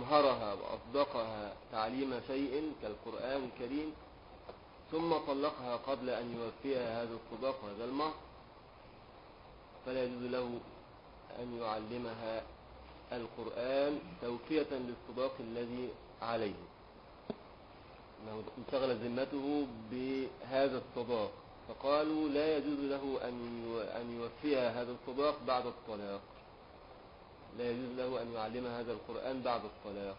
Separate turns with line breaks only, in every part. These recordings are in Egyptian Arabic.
أمهرها وأصدقها تعليم شيء كالقرآن الكريم ثم طلقها قبل أن يوفيها هذا الصداق وهذا المهر فلا يجوز له أن يعلمها القرآن توفية للصداق الذي عليه أنه انشغل ذمته بهذا الصداق فقالوا لا يجوز له أن يوفيها هذا الصداق بعد الطلاق لا يجوز له أن يعلم هذا القرآن بعد الطلاق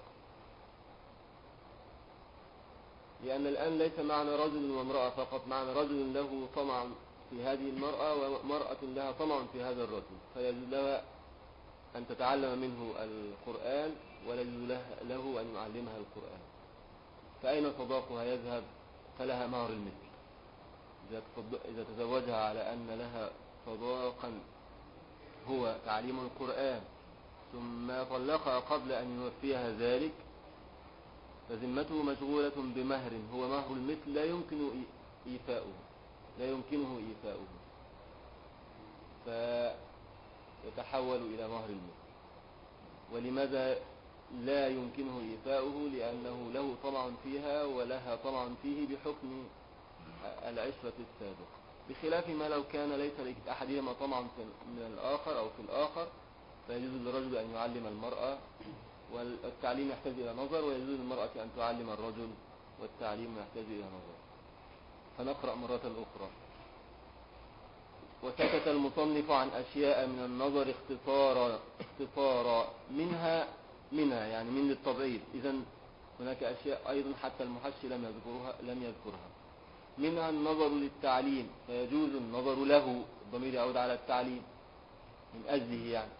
لأن الآن ليس معنى رجل وامرأة فقط معنى رجل له طمع في هذه المرأة ومرأة لها طمع في هذا الرجل فيجوز لها أن تتعلم منه القرآن ولا يجوز له أن يعلمها القرآن فأين صداقها يذهب فلها مهر المثل إذا تزوجها على أن لها صداقا هو تعليم القرآن ثم طلقها قبل أن يوفيها ذلك فذمته مشغولة بمهر هو مهر المثل لا يمكن إيفاؤه لا يمكنه إيفاؤه فيتحول إلى مهر المثل ولماذا لا يمكنه إيفاؤه لأنه له طمع فيها ولها طمع فيه بحكم العشرة السابقة بخلاف ما لو كان ليس لأحدهما طمع من الآخر أو في الآخر فيجوز للرجل أن يعلم المرأة والتعليم يحتاج إلى نظر ويجوز للمرأة أن تعلم الرجل والتعليم يحتاج إلى نظر فنقرأ مرة أخرى وسكت المصنف عن أشياء من النظر اختصارا اختصارا منها منها يعني من التبعيد إذا هناك أشياء أيضا حتى المحشي لم يذكرها لم يذكرها منها النظر للتعليم فيجوز النظر له الضمير يعود على التعليم من أجله يعني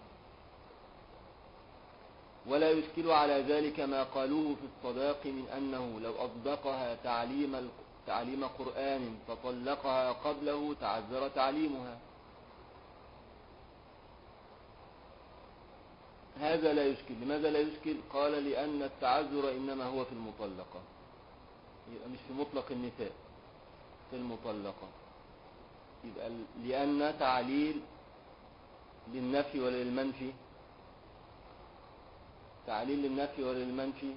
ولا يشكل على ذلك ما قالوه في الصداق من أنه لو أصدقها تعليم تعليم قرآن فطلقها قبله تعذر تعليمها هذا لا يشكل لماذا لا يشكل قال لأن التعذر إنما هو في المطلقة يبقى مش في مطلق النساء في المطلقة يبقى لأن تعليل للنفي وللمنفي تعليل للنفي وللمنفي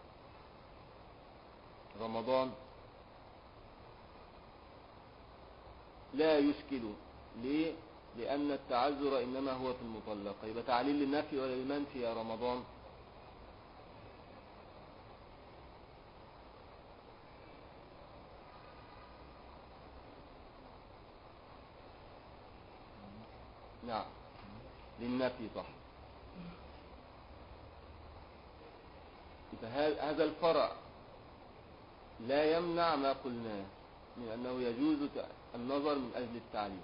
رمضان لا يشكل ليه لأن التعذر إنما هو في المطلقة يبقى تعليل للنفي وللمنفي يا رمضان نعم للنفي صح هذا الفرع لا يمنع ما قلناه من أنه يجوز النظر من أجل التعليم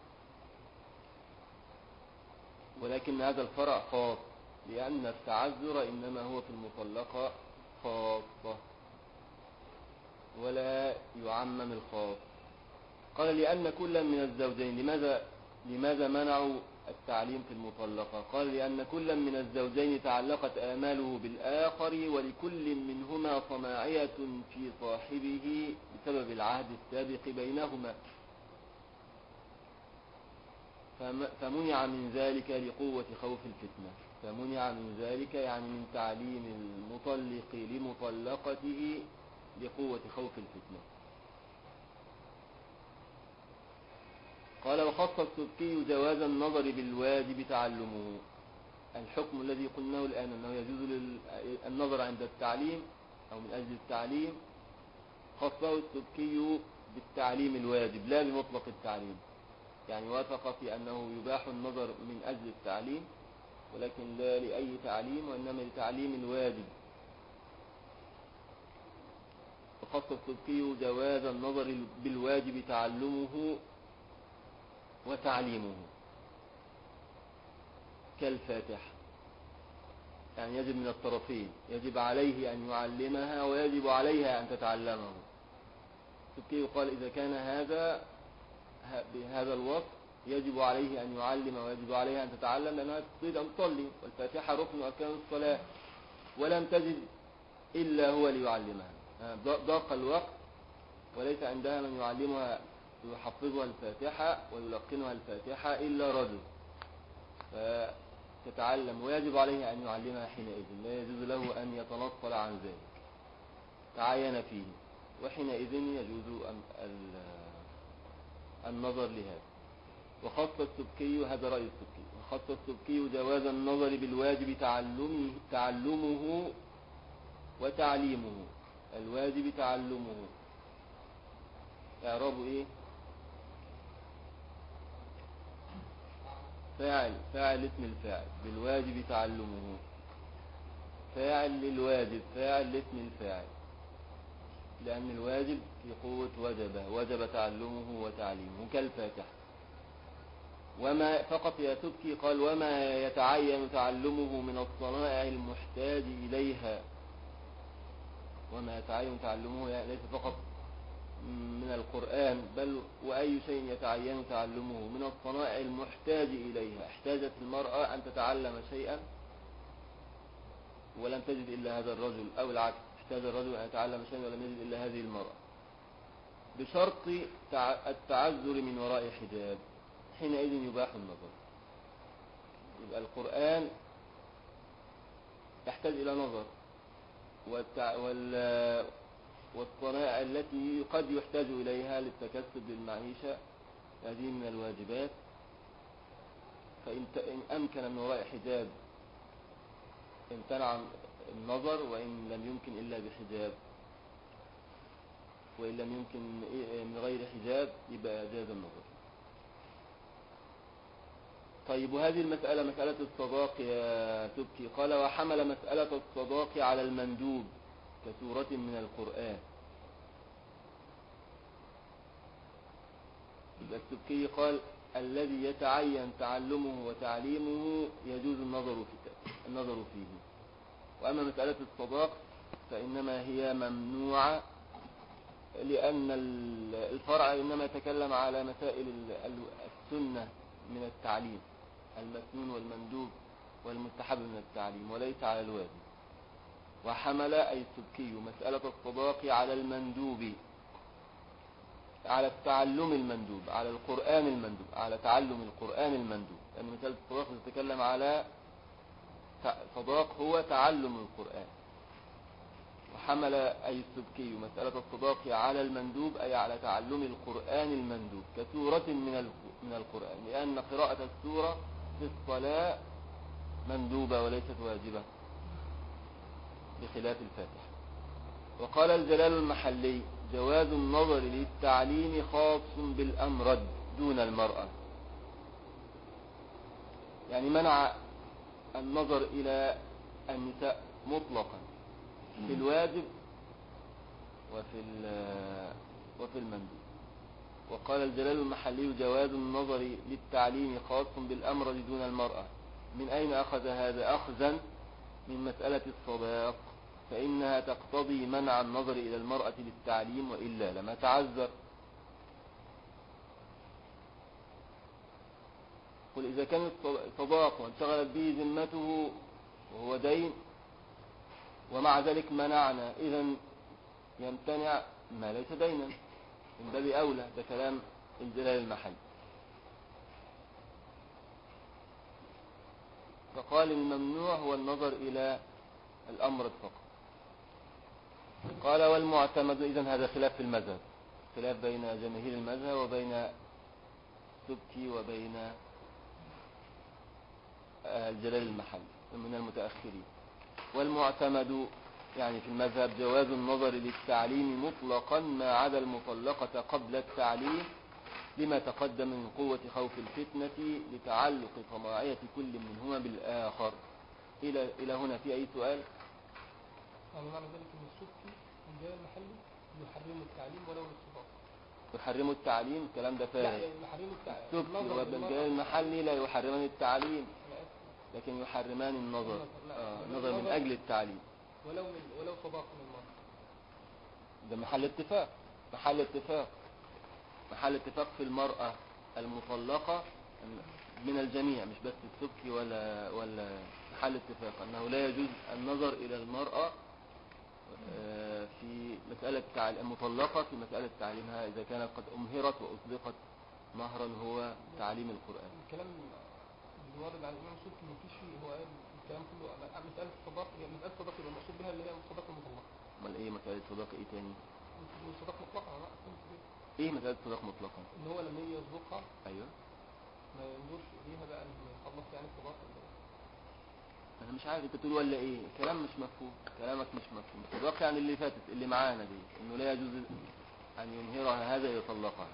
ولكن هذا الفرع خاص لأن التعذر إنما هو في المطلقة خاصة ولا يعمم الخاص قال لأن كل من الزوجين لماذا لماذا منعوا التعليم في المطلقة قال لأن كل من الزوجين تعلقت آماله بالآخر ولكل منهما صناعية في صاحبه بسبب العهد السابق بينهما فمنع من ذلك لقوة خوف الفتنة فمنع من ذلك يعني من تعليم المطلق لمطلقته لقوة خوف الفتنة قال وخص السبكي جواز النظر بالواجب تعلمه الحكم الذي قلناه الآن أنه يجوز النظر عند التعليم أو من أجل التعليم خصه السبكي بالتعليم الواجب لا بمطلق التعليم يعني وافق في أنه يباح النظر من أجل التعليم ولكن لا لأي تعليم وإنما لتعليم الواجب وخص السبكي جواز النظر بالواجب تعلمه وتعليمه كالفاتحة يعني يجب من الطرفين يجب عليه أن يعلمها ويجب عليها أن تتعلمه سبكي قال إذا كان هذا بهذا الوصف يجب عليه أن يعلم ويجب عليها أن تتعلم لأنها تريد أن تصلي والفاتحة ركن أركان الصلاة ولم تجد إلا هو ليعلمها ضاق الوقت وليس عندها من يعلمها يحفظها الفاتحة ويلقنها الفاتحة إلا رجل تتعلم ويجب عليه أن يعلمها حينئذ لا يجوز له أن يتنصل عن ذلك تعين فيه وحينئذ يجوز النظر لهذا وخص السبكي هذا رأي السبكي وخص السبكي جواز النظر بالواجب تعلمه, تعلمه وتعليمه الواجب تعلمه اعرابه ايه فاعل فاعل اسم الفاعل بالواجب تعلمه فاعل للواجب فاعل لاسم الفاعل لأن الواجب في قوة وجب وجب تعلمه وتعليمه كالفاتحة وما فقط يا تبكي قال وما يتعين تعلمه من الصنائع المحتاج إليها وما يتعين تعلمه ليس فقط من القرآن بل وأي شيء يتعين تعلمه من الصنائع المحتاج إليها احتاجت المرأة أن تتعلم شيئا ولم تجد إلا هذا الرجل أو العكس احتاج الرجل أن يتعلم شيئا ولم يجد إلا هذه المرأة بشرط التعذر من وراء حجاب حينئذ يباح النظر يبقى القرآن يحتاج إلى نظر والصنائع التي قد يحتاج إليها للتكسب للمعيشة هذه من الواجبات فإن أمكن من وراء حجاب امتنع النظر وإن لم يمكن إلا بحجاب وإن لم يمكن من غير حجاب يبقى جاز النظر طيب وهذه المسألة مسألة الصداق يا تبكي قال وحمل مسألة الصداق على المندوب كسورة من القرآن السبكي قال الذي يتعين تعلمه وتعليمه يجوز النظر فيه النظر فيه وأما مسألة الصداق فإنما هي ممنوعة لأن الفرع إنما يتكلم على مسائل السنة من التعليم المسنون والمندوب والمستحب من التعليم وليس على الواجب وحمل أي السبكي مسألة الصداق على المندوب على التعلم المندوب على القرآن المندوب على تعلم القرآن المندوب لأن مسألة الصداق تتكلم على صداق هو تعلم القرآن وحمل أي السبكي مسألة الصداق على المندوب أي على تعلم القرآن المندوب كسورة من من القرآن لأن قراءة السورة في الصلاة مندوبة وليست واجبة بخلاف الفاتحة وقال الجلال المحلي جواز النظر للتعليم خاص بالأمرد دون المرأة يعني منع النظر إلى النساء مطلقا في الواجب وفي وفي المندوب وقال الجلال المحلي جواز النظر للتعليم خاص بالأمر دون المرأة من أين أخذ هذا أخذا من مسألة الصداق فإنها تقتضي منع النظر إلى المرأة للتعليم وإلا لما تعذر قل إذا كان الصداق وانشغلت به ذمته وهو دين ومع ذلك منعنا إذا يمتنع ما ليس دينا من باب أولى ده كلام الجلال المحل فقال الممنوع هو النظر إلى الأمر فقط قال والمعتمد إذن هذا خلاف في المذهب خلاف بين جماهير المذهب وبين سبكي وبين الجلال المحل من المتأخرين والمعتمد يعني في المذهب جواز النظر للتعليم مطلقا ما عدا المطلقة قبل التعليم لما تقدم من قوة خوف الفتنة لتعلق طماعية كل منهما بالآخر إلى, إلى هنا في أي سؤال
يعني معنى ذلك أن السبكي من جاء المحلي يحرم التعليم ولو للصفاق
يحرم التعليم الكلام ده فارغ
يحرم التعليم
السبكي وابن جاء المحلي لا يحرمان التعليم لكن يحرمان النظر آه نظر من أجل التعليم
ولو من ولو صداق من المرأة
ده محل اتفاق محل اتفاق محل اتفاق في المرأة المطلقة من الجميع مش بس السبكي ولا ولا محل اتفاق أنه لا يجوز النظر إلى المرأة آه، في مسألة المطلقة في مسألة تعليمها إذا كانت قد أمهرت وأطلقت مهرا هو تعليم القرآن
الكلام الوارد على الإمام السبكي ما فيش فيه هو قال الكلام كله على مسألة الصداق هي مسألة الصداق يبقى المقصود بها اللي هي الصداق المطلقة
امال ايه مسألة صداقة ايه تاني
الصداق مطلقة أنا فهمت كده
ايه مسألة صداقة مطلقة
إن هو لما يجي يصدقها
ايوه
ما ينظرش إليها بقى لما يخلص يعني الصداق ولا إيه؟
انا مش عارف انت تقول ولا ايه كلام مش مفهوم كلامك مش مفهوم الصداقة يعني اللي فاتت اللي معانا دي انه لا يجوز ان ينهرها هذا يطلقها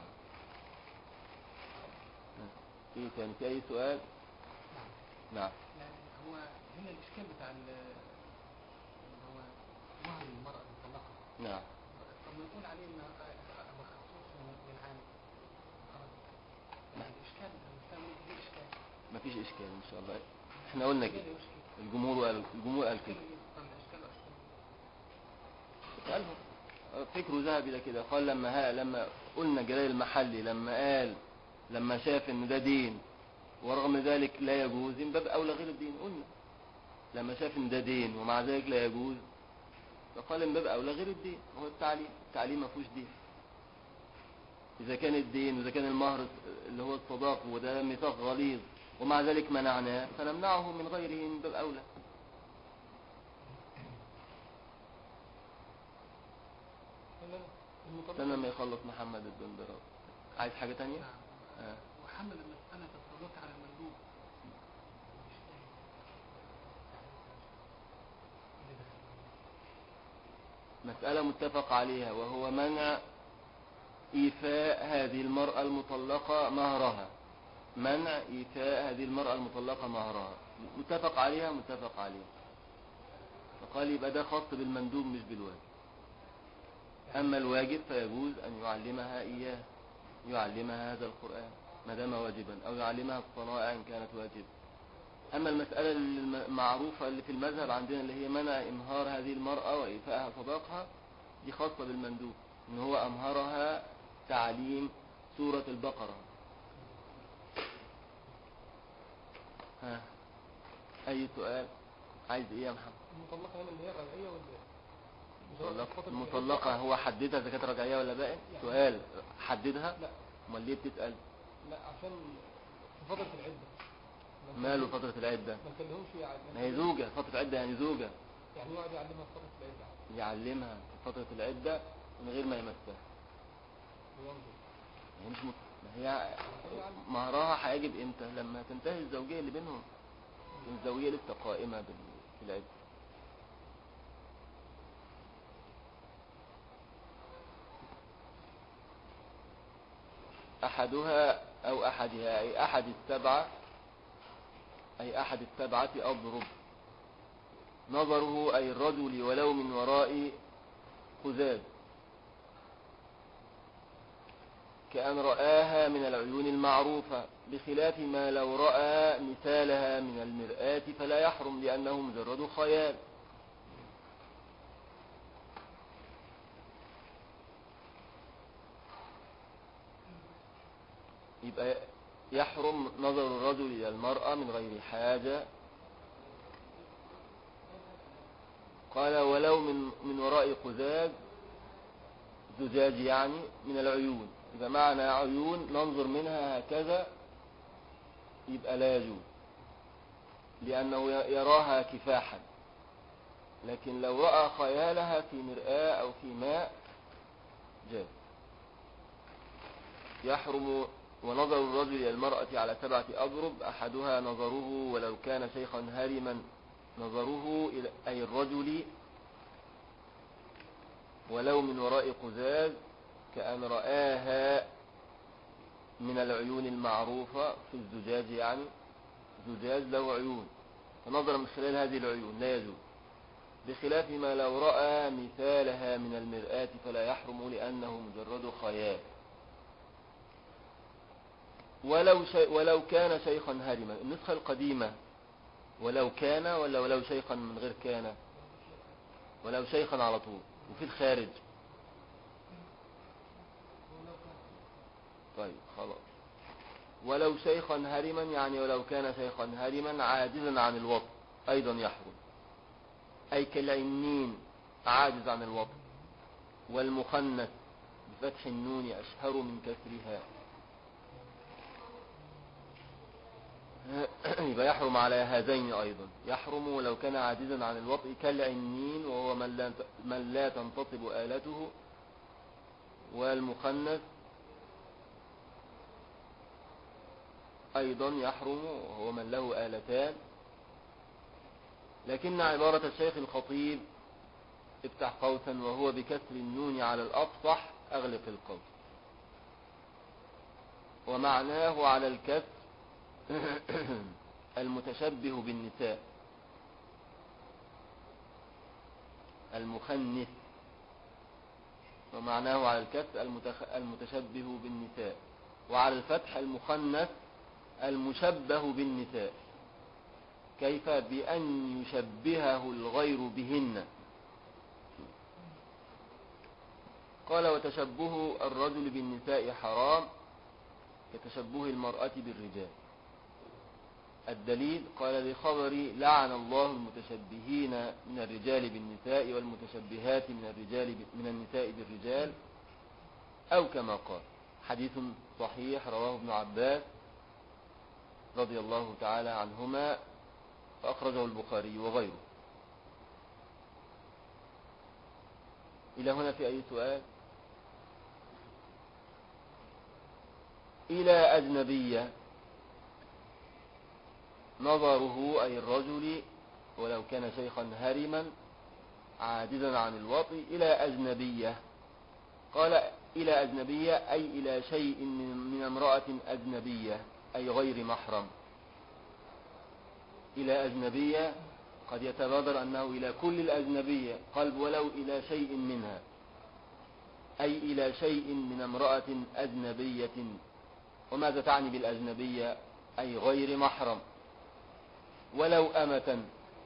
ها. ايه تاني في اي سؤال نعم
يعني هو هنا الإشكال بتاع ال- اللي هو مهر المرأة المطلقة
نعم
طب ما يقول عليه إنها مخصوص من العام خلاص يعني الإشكال أنا مش فاهم إيه الإشكال
مفيش اشكال ان شاء الله احنا قلنا
كده
كده
يشكل
الجمهور قال الجمهور قال كده
كده إيه؟ طب الإشكال وأشكال
قالهم فكره ذهب الى كده قال لما ها لما قلنا جلال المحلي لما قال لما شاف ان ده دين ورغم ذلك لا يجوز من باب اولى غير الدين قلنا لما شاف ان ده دين ومع ذلك لا يجوز فقال من باب اولى غير الدين هو التعليم التعليم ما فيهوش دين اذا كان الدين واذا كان المهر اللي هو الصداق وده ميثاق غليظ ومع ذلك منعناه فنمنعه من غيره من باب اولى
إنما المطلقة
استنى ما يخلص محمد الدندراوي عايز حاجة تانية؟
نعم
آه.
وحمل المسألة الصلاة على المندوب مش فاهم. إيه ده؟
مسألة متفق عليها وهو منع إيفاء هذه المرأة المطلقة مهرها منع إيفاء هذه المرأة المطلقة مهرها متفق عليها متفق عليها فقال يبقى ده خاص بالمندوب مش بالواجب أما الواجب فيجوز أن يعلمها إياه يعلمها هذا القرآن ما دام واجبا أو يعلمها الصلاة إن كانت واجبة أما المسألة المعروفة اللي في المذهب عندنا اللي هي منع إمهار هذه المرأة وإيفائها صداقها دي خاصة بالمندوب إن هو أمهرها تعليم سورة البقرة ها أي سؤال عايز إيه يا محمد
المطلقة هنا اللي هي الرجعية ولا إيه؟
المطلقة, المطلقة هو حددها إذا كانت رجعية ولا باقي سؤال حددها
لا
أمال ليه بتسأل
لا عشان في فترة العدة ما
ماله
نكلمش-
فترة العدة
ما نكلمهمش يعني
ما هي زوجة فترة عدة يعني زوجة
يعني يقعد يعلمها في فترة العدة
يعلمها في فترة العدة من غير ما يمسها
وينظر
هي مش مت... ما هي مهرها هيجب امتى لما تنتهي الزوجية اللي بينهم الزوجية لسه قائمة بال... في العدة أحدها أو أحدها أي أحد السبعة أي أحد السبعة أضرب نظره أي الرجل ولو من وراء قزاز كأن رآها من العيون المعروفة بخلاف ما لو رأى مثالها من المرآة فلا يحرم لأنه مجرد خيال يبقى يحرم نظر الرجل إلى المرأة من غير حاجة قال ولو من من وراء قزاز زجاج يعني من العيون إذا معنى عيون ننظر منها هكذا يبقى لا يجوز لأنه يراها كفاحا لكن لو رأى خيالها في مرآة أو في ماء جاز يحرم ونظر الرجل إلى المرأة على سبعة أضرب أحدها نظره ولو كان شيخا هرما نظره إلى أي الرجل ولو من وراء قزاز كأن رآها من العيون المعروفة في الزجاج يعني زجاج له عيون فنظر من خلال هذه العيون لا يجوز بخلاف ما لو رأى مثالها من المرآة فلا يحرم لأنه مجرد خيال ولو, شي ولو كان شيخا هرما النسخة القديمة ولو كان ولا ولو شيخا من غير كان ولو شيخا على طول وفي الخارج طيب خلاص ولو شيخا هرما يعني ولو كان شيخا هرما عاجزا عن الوطن أيضا يحرم أي كالعنين عاجز عن الوطن والمخنث بفتح النون أشهر من كسرها يبقى يحرم على هذين أيضا يحرم لو كان عاجزا عن الوطء كالعنين وهو من لا, من لا تنتصب آلته والمخنث أيضا يحرم وهو من له آلتان لكن عبارة الشيخ الخطيب افتح قوسا وهو بكسر النون على الأفصح أغلق القوس ومعناه على الكسر المتشبه بالنساء المخنث ومعناه على الكسر المتشبه بالنساء وعلى الفتح المخنث المشبه بالنساء كيف بأن يشبهه الغير بهن قال وتشبه الرجل بالنساء حرام كتشبه المرأة بالرجال الدليل قال لخبر لعن الله المتشبهين من الرجال بالنساء والمتشبهات من الرجال من النساء بالرجال أو كما قال حديث صحيح رواه ابن عباس رضي الله تعالى عنهما وأخرجه البخاري وغيره إلى هنا في أي سؤال إلى أجنبية نظره أي الرجل ولو كان شيخا هرما عاجزا عن الوطي إلى أجنبية قال إلى أجنبية أي إلى شيء من امرأة أجنبية أي غير محرم إلى أجنبية قد يتبادر أنه إلى كل الأجنبية قلب ولو إلى شيء منها أي إلى شيء من امرأة أجنبية وماذا تعني بالأجنبية أي غير محرم ولو أمة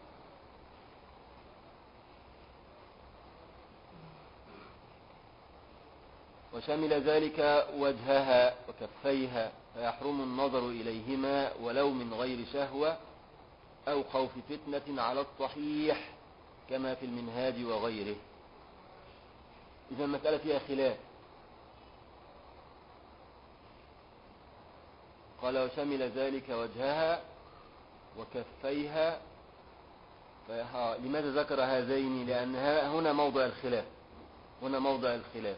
وشمل ذلك وجهها وكفيها فيحرم النظر إليهما ولو من غير شهوة أو خوف فتنة على الصحيح كما في المنهاج وغيره إذا المسألة فيها خلاف قال وشمل ذلك وجهها وكفيها لماذا ذكر هذين لأن هنا موضع الخلاف هنا موضع الخلاف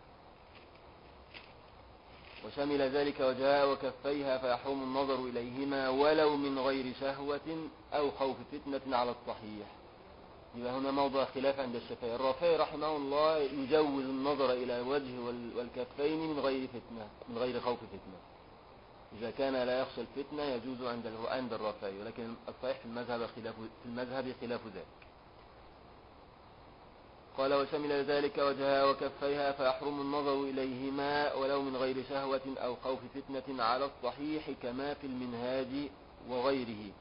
وشمل ذلك وجهها وكفيها فيحرم النظر إليهما ولو من غير شهوة أو خوف فتنة على الصحيح يبقى هنا موضع خلاف عند الشافعي الرافعي رحمه الله يجوز النظر إلى الوجه والكفين من غير فتنة من غير خوف فتنة إذا كان لا يخشى الفتنة يجوز عند عند الرافعي ولكن الصحيح في المذهب خلاف في المذهب خلاف ذلك قال وشمل ذلك وجهها وكفيها فيحرم النظر إليهما ولو من غير شهوة أو خوف فتنة على الصحيح كما في المنهاج وغيره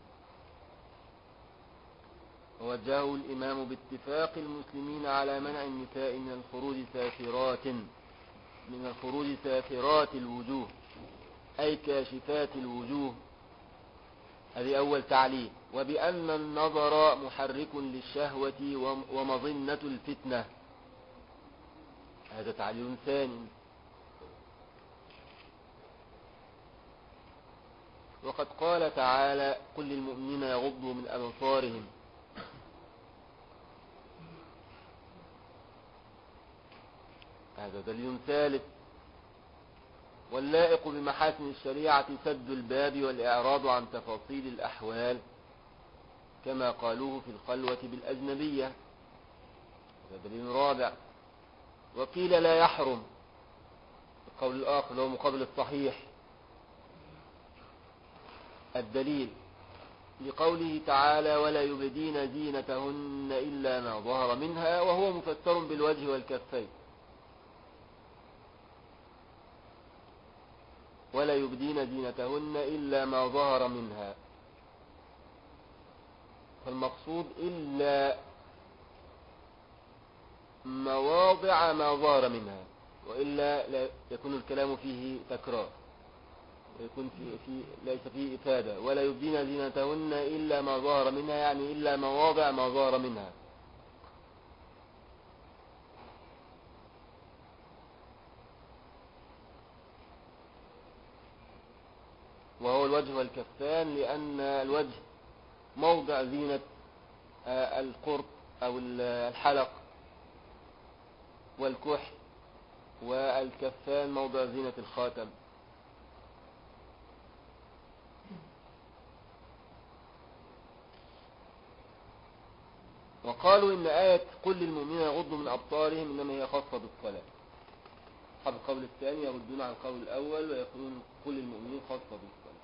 ووجهه الإمام باتفاق المسلمين على منع النساء من الخروج سافرات من الخروج سافرات الوجوه أي كاشفات الوجوه هذه أول تعليل وبأن النظر محرك للشهوة ومظنة الفتنة هذا تعليل ثاني وقد قال تعالى قل للمؤمنين يغضوا من أبصارهم هذا دليل ثالث واللائق بمحاسن الشريعة سد الباب والإعراض عن تفاصيل الأحوال كما قالوه في الخلوة بالأجنبية هذا دليل رابع وقيل لا يحرم القول الآخر هو مقابل الصحيح الدليل لقوله تعالى ولا يبدين زينتهن إلا ما ظهر منها وهو مفسر بالوجه والكفين ولا يبدين زينتهن إلا ما ظهر منها فالمقصود إلا مواضع ما ظهر منها وإلا لا يكون الكلام فيه تكرار ويكون في, في ليس فيه إفادة ولا يبدين زينتهن إلا ما ظهر منها يعني إلا مواضع ما ظهر منها الوجه والكفان لأن الوجه موضع زينة آه، القرط أو الحلق والكحل والكفان موضع زينة الخاتم وقالوا إن آية قل للمؤمنين يغضوا من أبصارهم إنما هي خاصة بالصلاة أصحاب القول الثاني يردون على القول الأول ويقولون قل للمؤمنين خاصة بالصلاة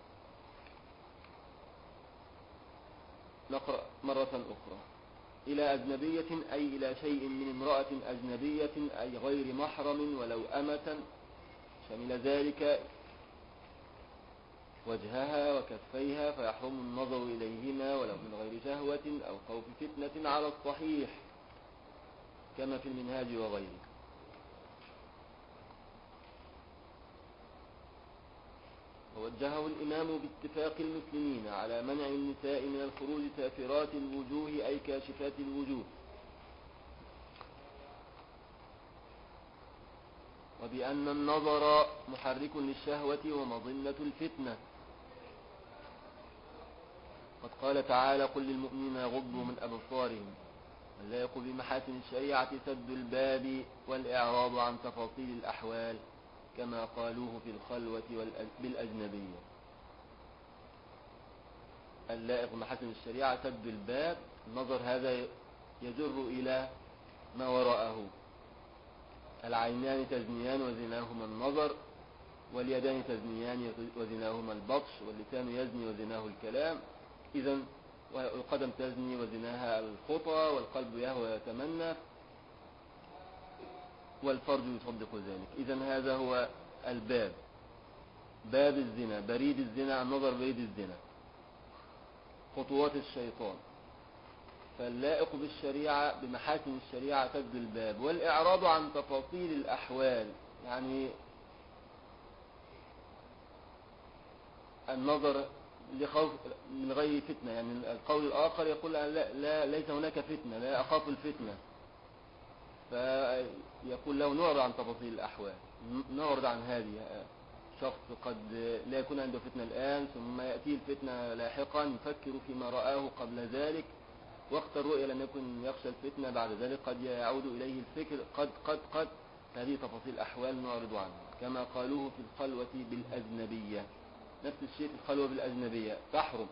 نقرأ مرة أخرى إلى أجنبية أي إلى شيء من امرأة أجنبية أي غير محرم ولو أمة شمل ذلك وجهها وكفيها فيحرم النظر إليهما ولو من غير شهوة أو خوف فتنة على الصحيح كما في المنهاج وغيره ووجهه الإمام باتفاق المسلمين على منع النساء من الخروج سافرات الوجوه أي كاشفات الوجوه وبأن النظر محرك للشهوة ومظنة الفتنة قد قال تعالى قل للمؤمنين يغضوا من أبصارهم لا يقول بمحاسن الشريعة سد الباب والإعراض عن تفاصيل الأحوال كما قالوه في الخلوة بالأجنبية اللائق بمحاسن الشريعة سد الباب النظر هذا يجر إلى ما وراءه العينان تزنيان وزناهما النظر واليدان تزنيان وزناهما البطش واللسان يزني وزناه الكلام إذا والقدم تزني وزناها الخطى والقلب يهوى ويتمنى والفرج يصدق ذلك إذا هذا هو الباب باب الزنا بريد الزنا النظر بريد الزنا خطوات الشيطان فاللائق بالشريعة بمحاسن الشريعة سد الباب والإعراض عن تفاصيل الأحوال يعني النظر لخوف من غير فتنة يعني القول الآخر يقول لا, لا ليس هناك فتنة لا أخاف الفتنة فيقول له نعرض عن تفاصيل الأحوال نعرض عن هذه شخص قد لا يكون عنده فتنة الآن ثم يأتي الفتنة لاحقا يفكر فيما رآه قبل ذلك وقت الرؤيا لم يكن يخشى الفتنة بعد ذلك قد يعود إليه الفكر قد قد قد هذه تفاصيل الأحوال نعرض عنها كما قالوه في الخلوة بالأجنبية نفس الشيء في الخلوة بالأجنبية تحرم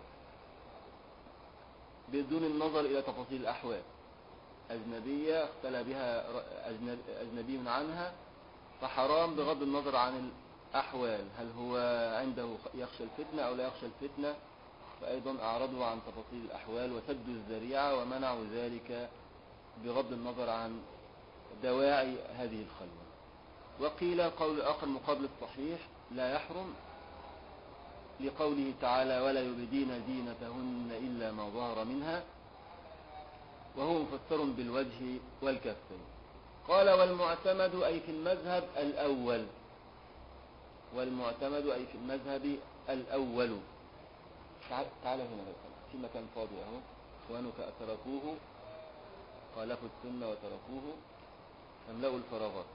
بدون النظر إلى تفاصيل الأحوال أجنبية اختلى بها أجنبي عنها فحرام بغض النظر عن الأحوال هل هو عنده يخشى الفتنة أو لا يخشى الفتنة فأيضا أعرضوا عن تفاصيل الأحوال وسدوا الذريعة ومنعوا ذلك بغض النظر عن دواعي هذه الخلوة وقيل قول آخر مقابل الصحيح لا يحرم لقوله تعالى ولا يبدين زينتهن إلا ما ظهر منها وهو مفسر بالوجه والكفين قال والمعتمد أي في المذهب الأول والمعتمد أي في المذهب الأول تعال هنا في مكان فاضي اهو اخوانك اتركوه خالفوا السنة وتركوه املأوا الفراغات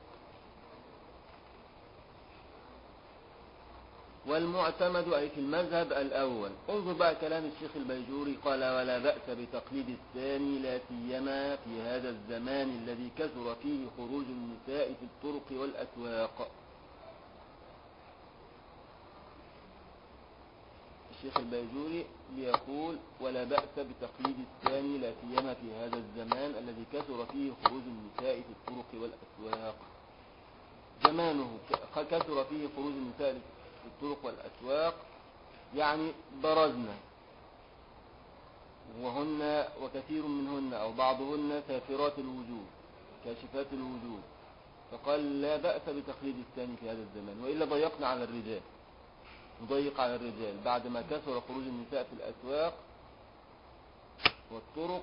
والمعتمد أي في المذهب الأول انظر بقى كلام الشيخ البيجوري قال ولا بأس بتقليد الثاني لا سيما في هذا الزمان الذي كثر فيه خروج النساء في الطرق والأسواق الشيخ البيجوري ليقول ولا بأس بتقليد الثاني لا سيما في هذا الزمان الذي كثر فيه خروج النساء في الطرق والأسواق زمانه كثر فيه خروج النساء في الطرق والأسواق يعني برزنا وهن وكثير منهن أو بعضهن سافرات الوجوه كاشفات الوجوه فقال لا بأس بتقليد الثاني في هذا الزمان وإلا ضيقنا على الرجال نضيق على الرجال بعد ما كثر خروج النساء في الأسواق والطرق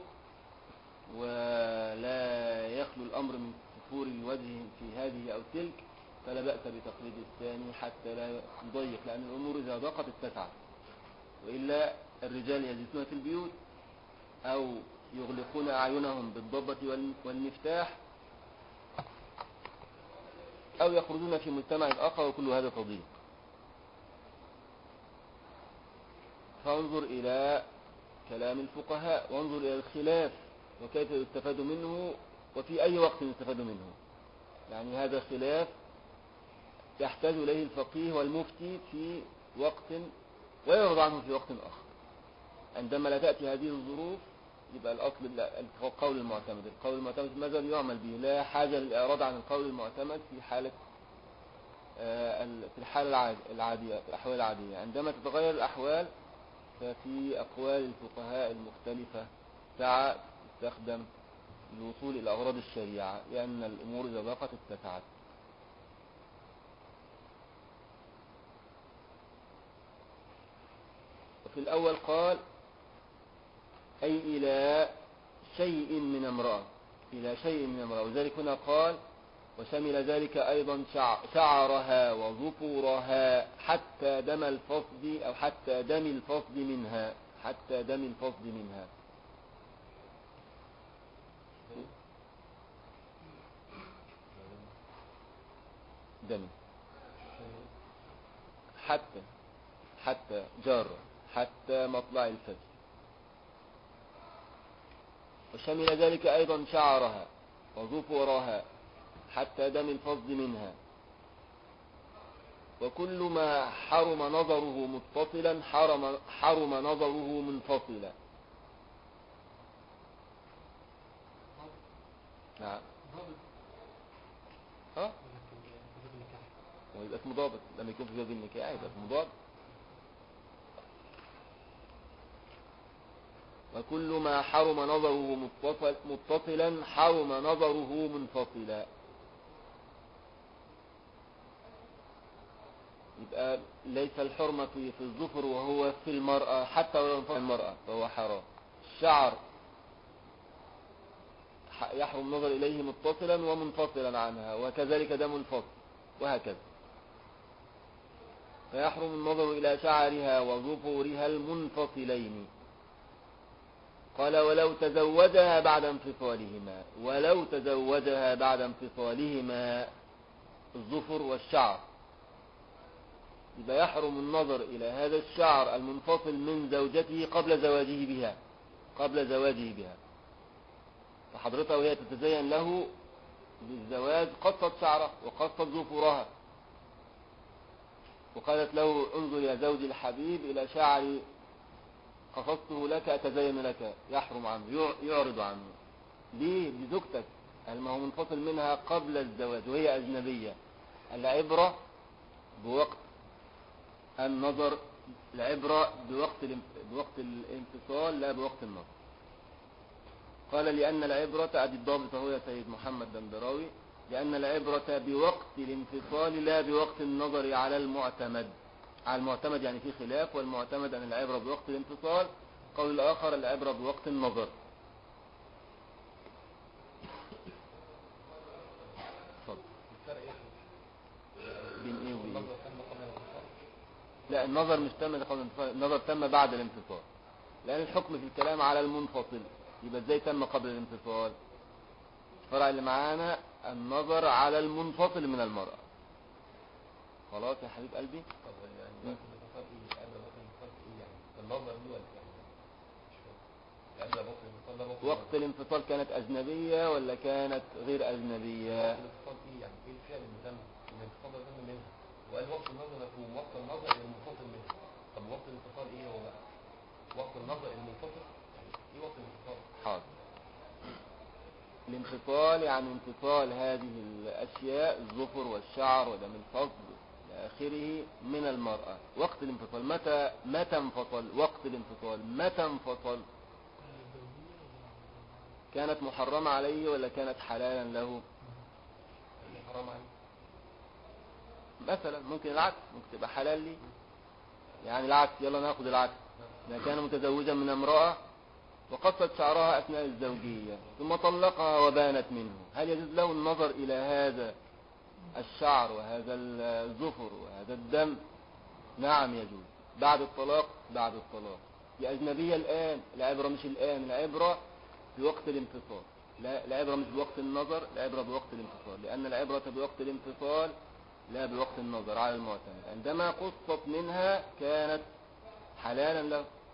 ولا يخلو الأمر من سفور الوجه في هذه أو تلك فلا بأس بتقليد الثاني حتى لا نضيق لأن الأمور إذا ضاقت اتسعت وإلا الرجال يجلسون في البيوت أو يغلقون أعينهم بالضبة والمفتاح أو يخرجون في مجتمع آخر وكل هذا تضيق فانظر إلى كلام الفقهاء وانظر إلى الخلاف وكيف يستفاد منه وفي أي وقت يستفاد منه يعني هذا خلاف يحتاج إليه الفقيه والمفتي في وقت ويعرض عنه في وقت آخر عندما لا تأتي هذه الظروف يبقى الأصل لا- القول المعتمد القول المعتمد ماذا يعمل به لا حاجة للإعراض عن القول المعتمد في حالة آه، ال- في الحالة العاد- العادية في الأحوال العادية عندما تتغير الأحوال ففي أقوال الفقهاء المختلفة ساعة تستخدم للوصول إلى أغراض الشريعة لأن الأمور إذا ضاقت اتسعت وفي الأول قال أي إلى شيء من امرأة إلى شيء من امرأة وذلك هنا قال وشمل ذلك أيضا شع- شعرها وظفورها حتى دم الفصد أو حتى دم الفصد منها حتى دم الفصد منها دم حتى حتى جار حتى مطلع الفجر وشمل ذلك أيضا شعرها وظفرها حتى دم الفضل منها وكل ما حرم نظره متصلا حرم, حرم نظره منفصلا نعم
ضابط
ها
ولا في في باب النكاح
ويبقى اسمه ضابط لما يكون في باب النكاح يبقى اسمه ضابط وكل ما حرم نظره متصل متصلا حرم نظره منفصلا يبقى ليس الحرمة في في الظفر وهو في المرأة حتى ولو انفصل المرأة فهو حرام الشعر ح- يحرم النظر إليه متصلا ومنفصلا عنها وكذلك دم الفصل وهكذا فيحرم النظر إلى شعرها وظفورها المنفصلين قال ولو تزوجها بعد انفصالهما ولو تزوجها بعد انفصالهما الظفر والشعر يبقى يحرم النظر إلى هذا الشعر المنفصل من زوجته قبل زواجه بها قبل زواجه بها فحضرتها وهي تتزين له بالزواج قصت شعره وقصت ظفرها وقالت له انظر يا زوجي الحبيب إلى شعري قصدته لك أتزين لك يحرم عنه يع- يعرض عنه ليه لزوجتك هل ما هو منفصل منها قبل الزواج وهي أجنبية العبرة بوقت النظر العبرة بوقت الانف- بوقت الانفصال لا بوقت النظر قال لأن العبرة أدي الضابط هو يا سيد محمد دندراوي لأن العبرة بوقت الانفصال لا بوقت النظر على المعتمد على المعتمد يعني في خلاف والمعتمد أن العبرة بوقت الانفصال قول الآخر العبرة بوقت النظر اتفضل.
الفرق ايه؟
بين ايه وبين
النظر تم قبل الانفصال
لا النظر مش تم قبل الانفصال النظر تم بعد الانفصال لأن الحكم في الكلام على المنفصل يبقى ازاي تم قبل الانفصال الفرع اللي معانا النظر على المنفصل من المرأة خلاص يا حبيب قلبي
طب يعني وقت الانفصال ايه؟ قبل وقت الانفصال ايه يعني؟ النظر دي ولا ايه؟ مش فاهم قبل وقت الانفصال ده وقت
وقت الانفصال كانت أجنبية ولا كانت غير أجنبية
وقت الانفصال ايه يعني؟ ايه الفعل اللي تم؟ الانفصال ده تم منها وقال وقت النظر مفهوم وقت النظر المنفصل منها طب وقت الانفصال ايه هو بقى؟ وقت النظر المنفصل يعني ايه وقت الانفصال؟
حاضر الانفصال يعني انفصال هذه الأشياء الظفر والشعر ودم الفصل إلى آخره من المرأة وقت الانفصال متى متى انفصل وقت الانفصال متى انفصل كانت محرمة عليه ولا كانت حلالا له
اللي حرام عليه
مثلا ممكن العكس ممكن تبقى حلال لي يعني العكس يلا ناخد العكس إذا كان متزوجا من امرأة وقصت شعرها أثناء الزوجية ثم طلقها وبانت منه هل يجوز له النظر إلى هذا الشعر وهذا الزفر وهذا الدم نعم يجوز بعد الطلاق بعد الطلاق هي أجنبية الآن العبرة مش الآن العبرة بوقت الانفصال لا العبرة مش بوقت النظر العبرة بوقت الانفصال لأن العبرة بوقت الانفصال لا بوقت النظر على المعتمد عندما قصت منها كانت حلالا له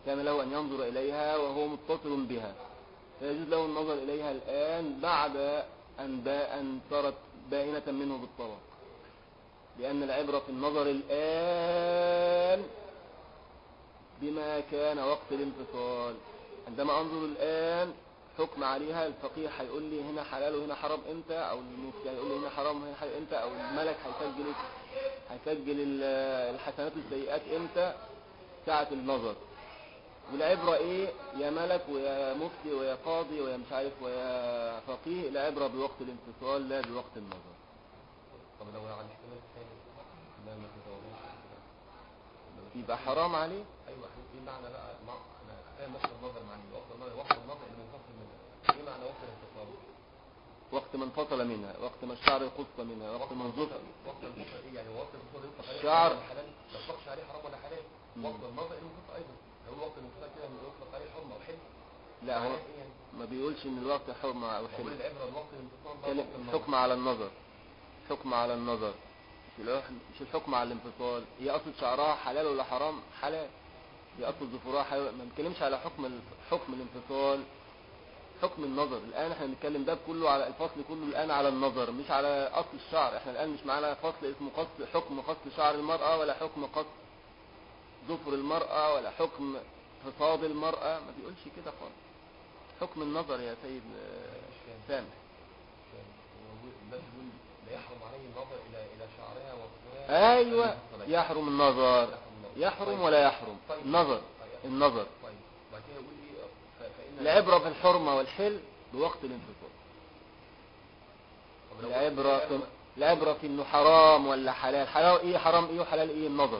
كان له أن ينظر إليها وهو متصل بها فيجوز له النظر إليها الآن بعد أن, با أن صارت باينة منه بالطلاق لأن العبرة في النظر الآن بما كان وقت الانفصال عندما أنظر الآن حكم عليها الفقيه هيقول لي هنا حلال وهنا حرام امتى او المفتي هيقول لي هنا حرام وهنا حلال امتى او الملك هيسجل هيسجل ال- الحسنات والسيئات امتى ساعة النظر والعبرة ايه يا ملك ويا مفتي ويا قاضي ويا مش عارف ويا فقيه العبرة بوقت الانفصال لا بوقت النظر
طب لو على الاحتمال الثاني لا ما تتوضاش
يبقى حرام عليه
ايوه احنا ايه معنى بقى مع... انا فاهم وقت النظر معني وقت النظر وقت النظر اللي منفصل منها ايه معنى وقت الانفصال
وقت ما انفصل منها وقت ما الشعر يقص منها وقت ما انظر
وقت الانفصال ايه يعني وقت الانفصال يطلق عليه
الشعر.
حرام ولا حلال ما يطلقش عليه حرام ولا حلال
مم.
وقت النظر المنفصل ايضا لو وقت الانفصال كده يطلق عليه حرم او حل
لا هو
معناه إيه يعني؟
ما بيقولش ان الوقت حرم او
بقول
حلم
العبره بوقت الانفصال ده
كلمة
وقت النظر
حكم على النظر حكم على النظر مش الح- مش الحكم على الانفصال هي اصل شعرها حلال ولا حرام حلال هي اصل ظفورها حلال ما بنتكلمش على حكم ال- حكم الانفصال حكم النظر الان احنا بنتكلم ده كله على الفصل كله الان على النظر مش على اصل الشعر احنا الان مش معانا فصل اسمه قص حكم قص شعر المرأة ولا حكم قص ظفر المرأة ولا حكم فصاد المرأة ما بيقولش كده خالص حكم النظر يا سيد آه، سامح
الناس بيقول لا يحرم عليه النظر الى الى شعرها وقتها
ايوه يحرم النظر يحرم ولا يحرم النظر النظر
طيب بعد كده يقول لي ف- فان
العبرة في الحرمة والحل بوقت الانفصال
طب لو-
العبرة في العبرة في انه حرام ولا حلال حلال ايه حرام ايه وحلال ايه النظر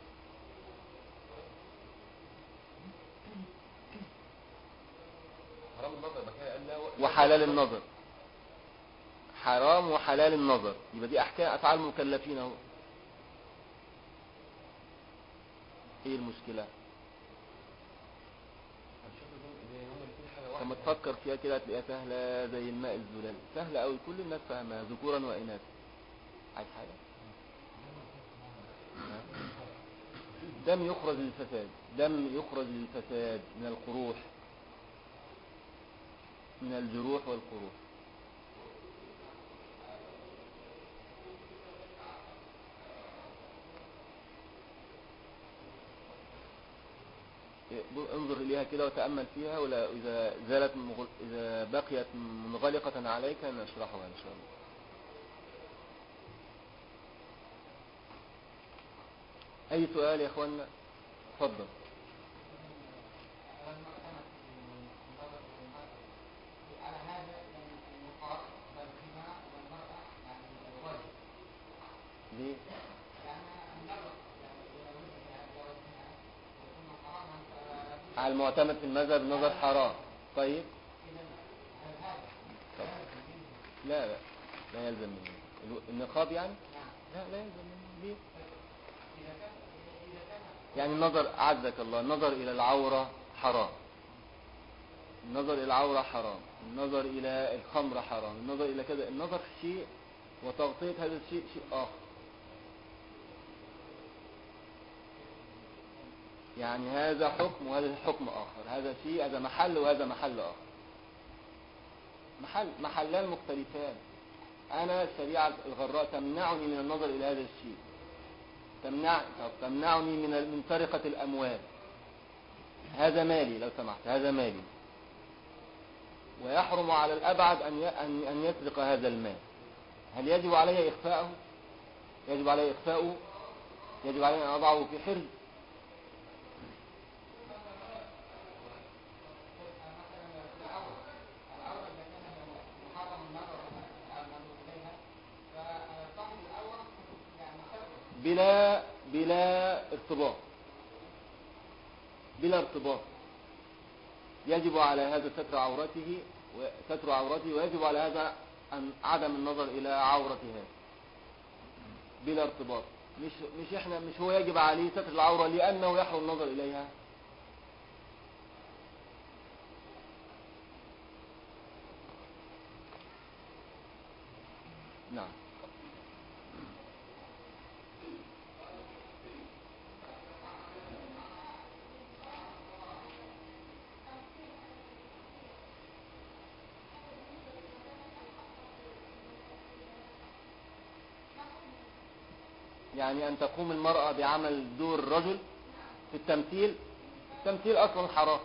حرام النظر بعد كده قال لا و-
وحلال النظر حرام وحلال النظر يبقى دي احكام افعال المكلفين اهو ايه المشكلة
هنشوف دول- إيه هما الاتنين حاجه
لما
واحده
تفكر فيها كده هتلاقيها سهلة زي الماء الزلال سهلة قوي كل الناس فاهمها ذكورا وإناثا عايز حاجة دم يخرج للفساد دم يخرج للفساد من القروح من الجروح والقروح انظر إليها كده وتأمل فيها ولا إذا زالت مغل... إذا بقيت منغلقة عليك نشرحها إن شاء الله أي سؤال يا أخوانا تفضل ليه؟ على المعتمد في المذهب النظر حرام طيب طب. لا لا لا يلزم منه الو- النقاب يعني لا لا يلزم منه ليه يعني النظر أعزك الله النظر إلى العورة حرام النظر إلى العورة حرام النظر إلى الخمر حرام النظر إلى كذا النظر شيء وتغطية هذا الشيء شيء آخر يعني هذا حكم وهذا حكم آخر هذا شيء هذا محل وهذا محل آخر محل محلان مختلفان أنا الشريعة الغراء تمنعني من النظر إلى هذا الشيء تمنع طب تمنعني من من سرقة الأموال هذا مالي لو سمحت هذا مالي ويحرم على الأبعد أن ي- أن أن يسرق هذا المال هل يجب علي إخفاءه يجب علي إخفاؤه يجب علي أن أضعه في حرز بلا بلا ارتباط بلا ارتباط يجب على هذا ستر عورته وستر عورته ويجب على هذا أن عدم النظر إلى عورة هذا بلا ارتباط مش مش احنا مش هو يجب عليه ستر العورة لأنه يحرم النظر إليها نعم يعني أن تقوم المرأة بعمل دور الرجل في التمثيل التمثيل أصلا حرام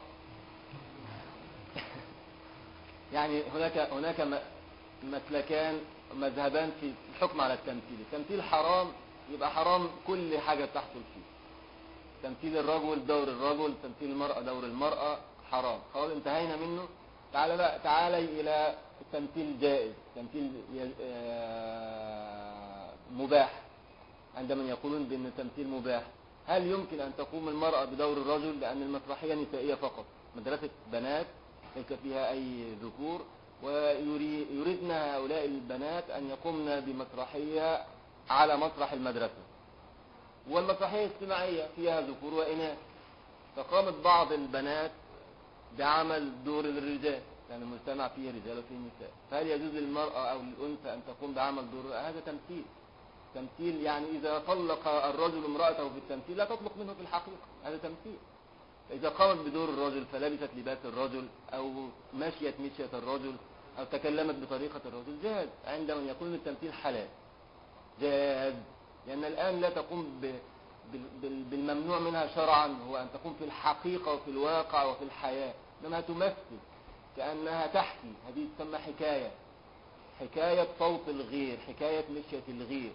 يعني هناك هناك م- مسلكان مذهبان في الحكم على التمثيل التمثيل حرام يبقى حرام كل حاجة تحصل فيه تمثيل الرجل دور الرجل تمثيل المرأة دور المرأة حرام خلاص انتهينا منه تعال بقى تعالي إلى التمثيل جائز تمثيل ي- آه، مباح عندما يقولون بأن التمثيل مباح هل يمكن أن تقوم المرأة بدور الرجل لأن المسرحية نسائية فقط مدرسة بنات ليس فيها أي ذكور ويريدن هؤلاء البنات أن يقومن بمسرحية على مسرح المدرسة والمسرحية اجتماعية فيها ذكور وإناث فقامت بعض البنات بعمل دور الرجال لأن المجتمع فيه رجال وفيه نساء فهل يجوز للمرأة أو للأنثى أن تقوم بعمل دور هذا تمثيل تمثيل يعني إذا طلق الرجل امرأته في التمثيل لا تطلق منه في الحقيقة هذا تمثيل فإذا قامت بدور الرجل فلبست لباس الرجل أو مشيت مشية الرجل أو تكلمت بطريقة الرجل جاز عندما يكون التمثيل حلال جاز لأن الآن لا تقوم ب- بال- بال- بالممنوع منها شرعا هو أن تقوم في الحقيقة وفي الواقع وفي الحياة إنما تمثل كأنها تحكي هذه تسمى حكاية حكاية صوت الغير حكاية مشية الغير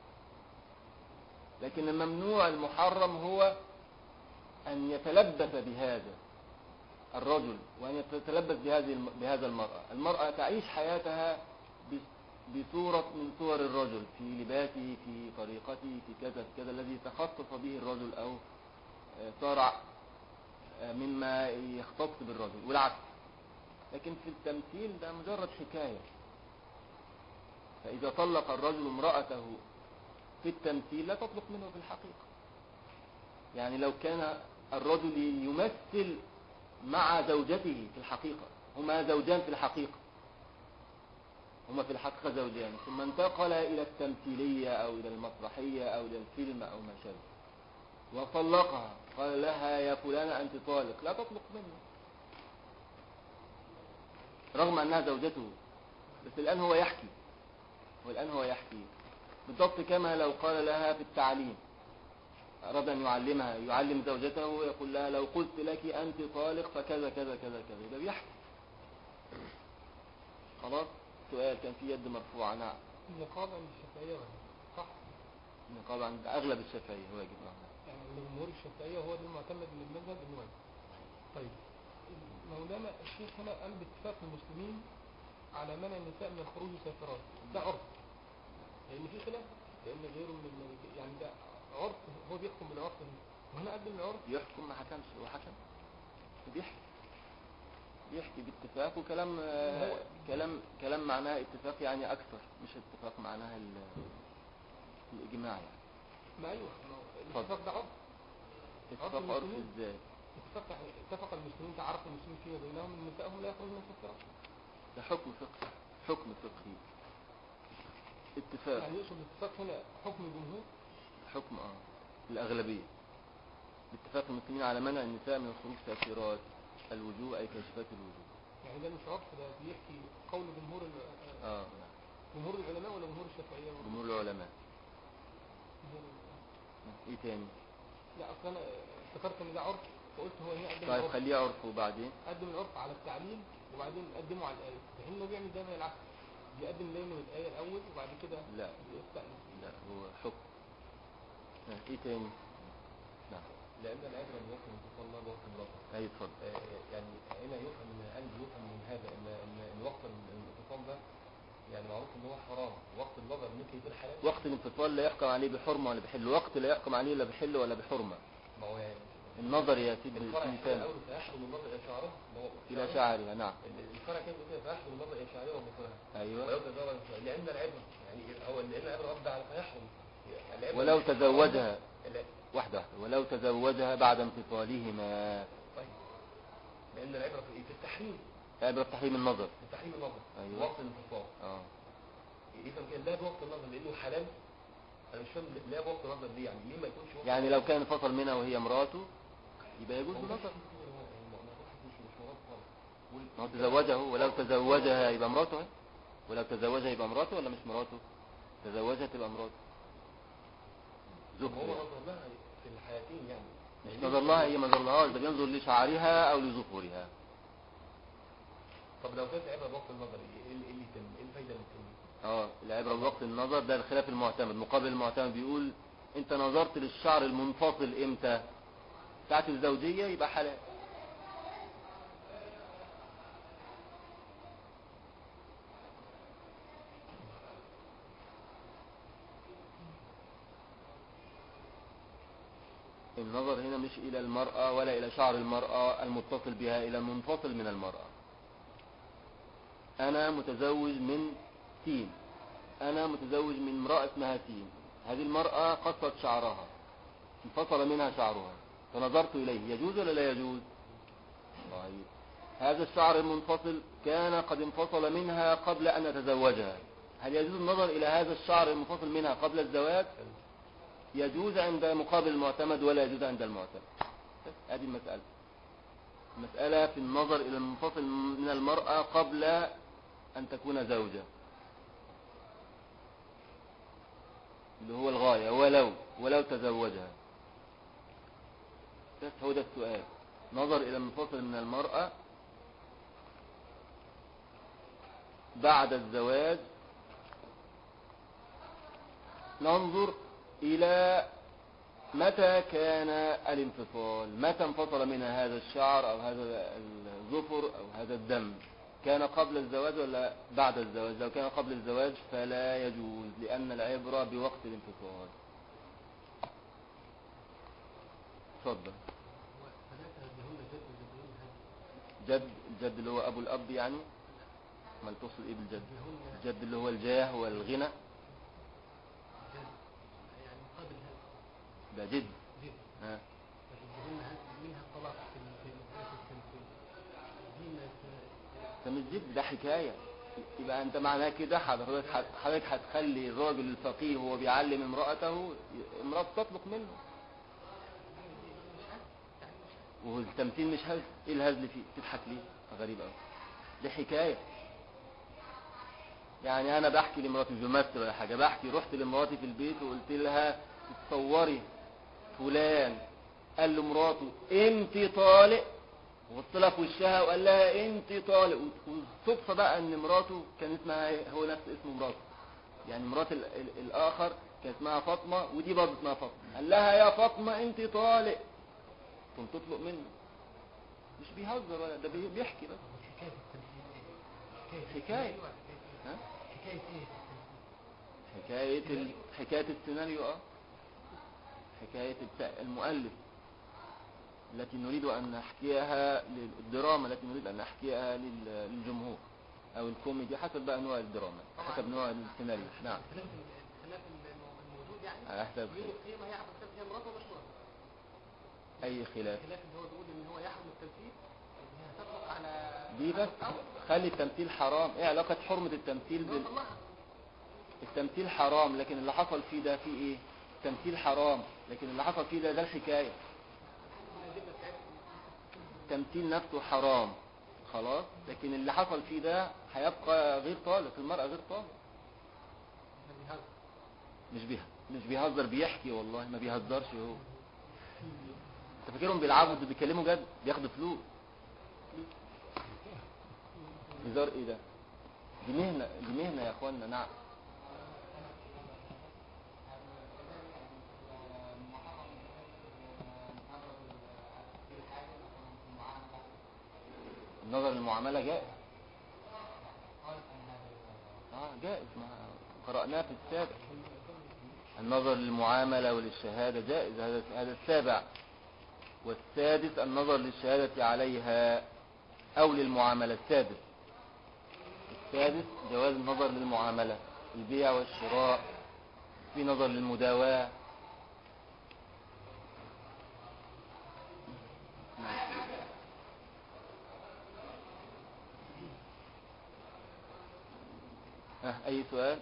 لكن الممنوع المحرم هو أن يتلبس بهذا الرجل وأن يتلبس بهذه الم- بهذا المرأة المرأة تعيش حياتها بس- بصورة من صور الرجل في لباسه في طريقته في كذا في كذا الذي تخصص به الرجل أو آه، صار آه، مما يختص بالرجل والعكس لكن في التمثيل ده مجرد حكاية فإذا طلق الرجل امرأته في التمثيل لا تطلق منه في الحقيقة يعني لو كان الرجل يمثل مع زوجته في الحقيقة هما زوجان في الحقيقة هما في الحقيقة زوجان ثم انتقل إلى التمثيلية أو إلى المسرحية أو إلى الفيلم أو ما شابه وطلقها قال لها يا فلانة أنت طالق لا تطلق منه رغم أنها زوجته بس الآن هو يحكي والآن هو يحكي بالضبط كما لو قال لها في التعليم أراد أن يعلمها يعلم زوجته ويقول لها لو قلت لك أنت طالق فكذا كذا كذا كذا يبقى بيحكي خلاص سؤال كان في يد مرفوعة نعم
النقاب عند الشافعية ولا صح؟
النقاب عند أغلب الشافعية هو يجب نعم
يعني الجمهور الشافعية هو ده المعتمد من المذهب انه واجب. طيب مولانا الشيخ هنا قال باتفاق المسلمين على منع النساء من الخروج سافرات ده عرف لان في خلاف لان غيره من الملك يعني ده عرف هو بيحكم بالعرف وهنا قدم العرف
يحكم ما حكمش هو حكم بيحكي بيحكي باتفاق وكلام آه، كلام كلام معناه اتفاق يعني أكثر مش اتفاق معناها ال- الإجماع يعني
ما ايوه ما هو الاتفاق ده عرف
اتفاق
عرف
عرفي
المسلمين.
ازاي
اتفق يعني اتفق المسلمين تعرف المسلمين فيما بينهم ان نسائهم لا يخرجن سافرات
ده حكم فقهي حكم فقهي اتفاق
يعني يقصد الاتفاق هنا حكم الجمهور
حكم اه الأغلبية باتفاق المسلمين على منع النساء من الخروج سافرات الوجوه أي كاشفات الوجوه
يعني ده مش عرف ده بيحكي قول جمهور ال-
اه
جمهور العلماء ولا جمهور الشافعية برضه؟
جمهور العلماء
جمهور ال-
ايه تاني
لا اصل انا افتكرت ان ده عرف فقلت هو هنا قدم
طيب
العرف
خليه عرف وبعدين
قدم العرف على التعليل وبعدين قدمه على الآية في حين انه بيعمل دايما العكس بيقدم دايما الآية الأول وبعد كده
لا
بيستأنف
لا هو حكم آه، ايه تاني نعم
لأن العبرة بوقت الانفصال لا بوقت اللفظ
اي اتفضل
آه، يعني هنا يفهم من هل يفهم من هذا ان ان إن وقت الانفصال ده يعني معروف ان هو حرام وقت النظر ممكن يكون حلال
وقت الانفصال لا يحكم عليه بحرمة ولا بحل وقت لا يحكم عليه لا بحل ولا بحرمة
ما هو يعني
النظر يا سيدي
الفرع
في
كده
ثاني
الاول فيحرم النظر الى شعره ما هو
إلى شعرها نعم
الفرع كده كده فيحرم النظر الى شعره وبصرها
أيوة
ولو تزوج لان العبره يعني هو لان العبره رد على فيحرم العبرة
ولو
مش-
تزوجها
لا،
واحدة واحدة ولو تزوجها بعد انفصالهما
طيب لان العبره في إيه؟ في التحريم
عبرة تحريم النظر
في التحريم النظر
أيوة.
وقت الانفصال
اه
يفهم كده لا بوقت النظر لانه حلال انا مش فاهم لا بوقت النظر دي يعني ليه ما يكونش وقت
يعني لو كان انفصل منها وهي مراته يبقى يجوز النظر ما هو تزوجها هو ولو تزوجها يبقى مراته اهي. ولو تزوجها يبقى مراته ولا مش مراته تزوجها تبقى مراته
هو
زخرف
نظر لها في الحياتين يعني
مش نظر لها هي ما نظر لهاش ده بينظر لشعرها او لظفرها
طب لو كانت عبره بوقت النظر ايه اللي إيه اللي يتم ايه الفايده اللي تتم
اه العبرة بوقت النظر ده الخلاف المعتمد مقابل المعتمد بيقول انت نظرت للشعر المنفصل امتى ساعة الزوجية يبقى حلال النظر هنا مش إلى المرأة ولا إلى شعر المرأة المتصل بها إلى المنفصل من المرأة أنا متزوج من سين أنا متزوج من امرأة اسمها سين هذه المرأة قصت شعرها انفصل منها شعرها فنظرت إليه يجوز ولا لا يجوز طيب هذا الشعر المنفصل كان قد انفصل منها قبل أن أتزوجها هل يجوز النظر إلى هذا الشعر المنفصل منها قبل الزواج يجوز عند مقابل المعتمد ولا يجوز عند المعتمد بس هذه المسألة مسألة في النظر إلى المنفصل من المرأة قبل أن تكون زوجة اللي هو الغاية ولو ولو تزوجها بس هو ده السؤال نظر إلى المنفصل من المرأة بعد الزواج ننظر إلى متى كان الانفصال متى انفصل منها هذا الشعر أو هذا الظفر أو هذا الدم كان قبل الزواج ولا بعد الزواج لو كان قبل الزواج فلا يجوز لأن العبرة بوقت الانفصال تفضل جد الجد اللي هو أبو الأب يعني ما توصل إيه بالجد الجد اللي هو الجاه والغنى
يعني مقابل هذا
ده جد
جد
ها
فإن منها الطلاق في في في التمثيل دي ما
ده مش جد ده حكاية يبقى انت معناه كده حضرتك هت- حضرتك هتخلي الراجل الفقيه وهو بيعلم امرأته امرأة تطلق منه والتمثيل مش هزل ايه الهزل فيه تضحك ليه غريب قوي دي حكاية يعني انا بحكي لمراتي مش بمثل ولا حاجة بحكي رحت لمراتي في البيت وقلت لها تصوري فلان قال لمراته انت طالق وبص لها في وشها وقال لها انت طالق والصدفه بقى ان مراته كان اسمها إيه؟ هو نفس اسم مراته يعني مرات ال- ال- الاخر كان اسمها فاطمه ودي برضه اسمها فاطمه قال لها يا فاطمه انت طالق تقوم تطلق منه مش بيهزر ولا ده بي- بيحكي بس
حكاية التمثيل
حكايه ها
حكاية ايه
حكايه ال... حكايه السيناريو اه حكايه الت- المؤلف التي نريد أن نحكيها للدراما التي نريد أن نحكيها لل- للجمهور أو الكوميدي حسب بقى نوع الدراما حسب نوع السيناريو نعم
خلاف خلاف الموجود يعني
على حسب
يقول القيمة هي عقد هي مراته ولا مش مراته
أي خلاف
الخلاف اللي هو بيقول ان هو يحرم التمثيل ان هي تطلق على
دي بس
أو
خلي التمثيل حرام ايه علاقة حرمة التمثيل
إن هو
بال...
طلقها
التمثيل حرام لكن اللي حصل فيه ده فيه ايه التمثيل حرام لكن اللي حصل فيه ده ده الحكاية
الأدلة بتاعتها
التمثيل نفسه حرام خلاص لكن اللي حصل فيه ده هيبقى غير طالق المرأة غير طالق
احنا بنهزر
مش بيه مش بيهزر بيحكي والله ما بيهزرش هو انت فاكرهم بيلعبوا دول بيتكلموا جد بياخدوا فلوس هزار ايه ده دي مهنة دي مهنة يا اخوانا نعم النظر للمعاملة جائز اه جائز ما قرأناه في السابق النظر للمعاملة وللشهادة جائز هذا هذا السابع والسادس النظر للشهادة عليها أو للمعاملة السادس السادس جواز النظر للمعاملة البيع والشراء في نظر للمداواة ها أي سؤال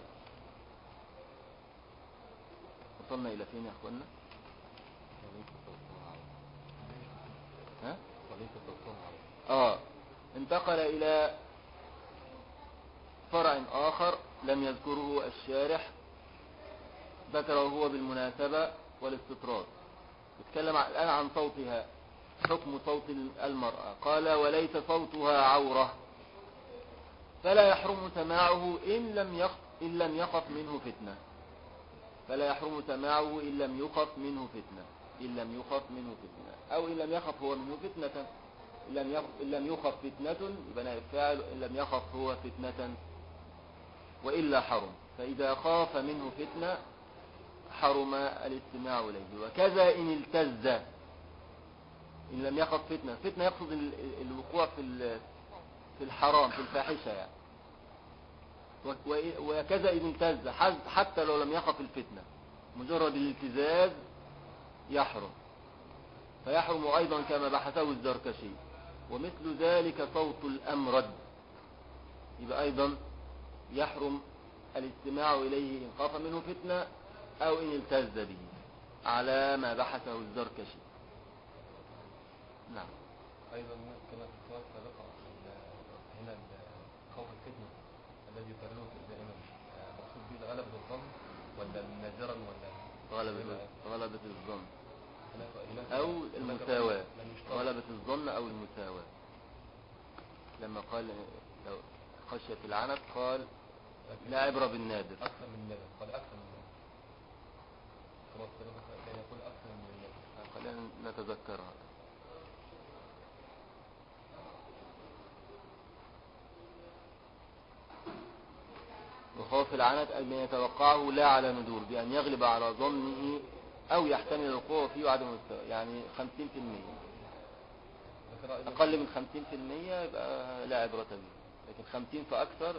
وصلنا إلى فين يا أخوانا ها آه انتقل إلى فرع آخر لم يذكره الشارح ذكره هو بالمناسبة والاستطراد بيتكلم عن- الآن عن صوتها حكم صوت المرأة قال وليس صوتها عورة فلا يحرم سماعه إن لم يخف إن لم يخف منه فتنة فلا يحرم سماعه إن لم يخف منه فتنة إن لم يخف منه فتنة أو إن لم يخف هو منه فتنة إن لم يخف, إن لم يخف فتنة يبقى نائب فاعل إن لم يخف هو فتنة وإلا حرم فإذا خاف منه فتنة حرم الاستماع إليه وكذا إن التز إن لم يخف فتنة فتنة يقصد ال- ال- الوقوع في ال- في الحرام في الفاحشة يعني و- و- وكذا إن التز حز- حتى لو لم يخف الفتنة مجرد الالتزاز يحرم فيحرم أيضا كما بحثه الزركشي ومثل ذلك صوت الأمرد يبقى أيضا يحرم الاستماع إليه إن خاف منه فتنة أو إن التز به على ما بحثه الزركشي نعم
ايضا كما في الصلاه السابقه ال- هنا ال- خوف الفتنه الذي يكرره دائما آه، مقصود به غلبة الظن ولا نادرا ولا
غلبة غلبة الظن
هناك- هناك-
أو
هناك
المساواة
لم يشترط.
غلبة الظن أو المساواة لما قال لو خشية العنت قال
لكن
لا عبرة بالنادر
اكثر من الندى قال اكثر من الندى الصلاه السابقه كان يقول اكثر من الندى
خلينا نتذكرها وخوف العنت أن يتوقعه لا على ندور بأن يغلب على ظنه أو يحتمل الوقوع فيه وعدم المستوى يعني 50%
ذكر ايضا
أقل من 50% يبقى لا عبرة به لكن 50 فأكثر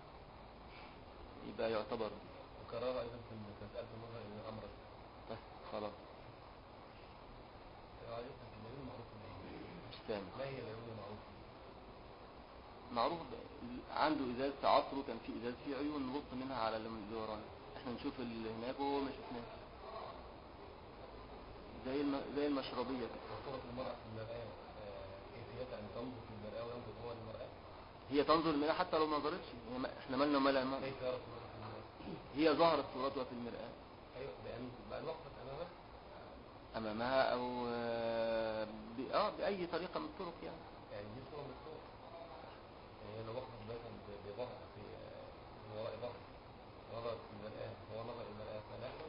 يبقى يعتبر
وكرر ايضا في مساله المرة الى الامر
بس خلاص
رايك في العلم المعروف به.
مش سامع
ما هي العلوم المعروفه
معروف عنده ازاز في عصره كان في ازاز فيه عيون نبص منها على اللي اللي ورانا احنا نشوف اللي هناك وهو ما شفناش زي الم... زي المشربيه كده
وصورة المرأة في المرآة آه، كيفية أن تنظر في المرآة وينظر هو المرآة
هي تنظر المرآة حتى لو ما نظرتش هي ما... احنا مالنا ومالها المرأة
كيف يرى صورتها في المرآة
هي ظهرت صورتها في المرآة
أيوة بأن بأن وقفت أمامك
امامها او آه، ب... اه باي طريقه من الطرق يعني
يعني دي صورة من الصور يعني هي لو وقفت مثلا ب- بظهر في آه، من وراء ظهر نظرت في المرآة هو نظر المرآة فلا يحرم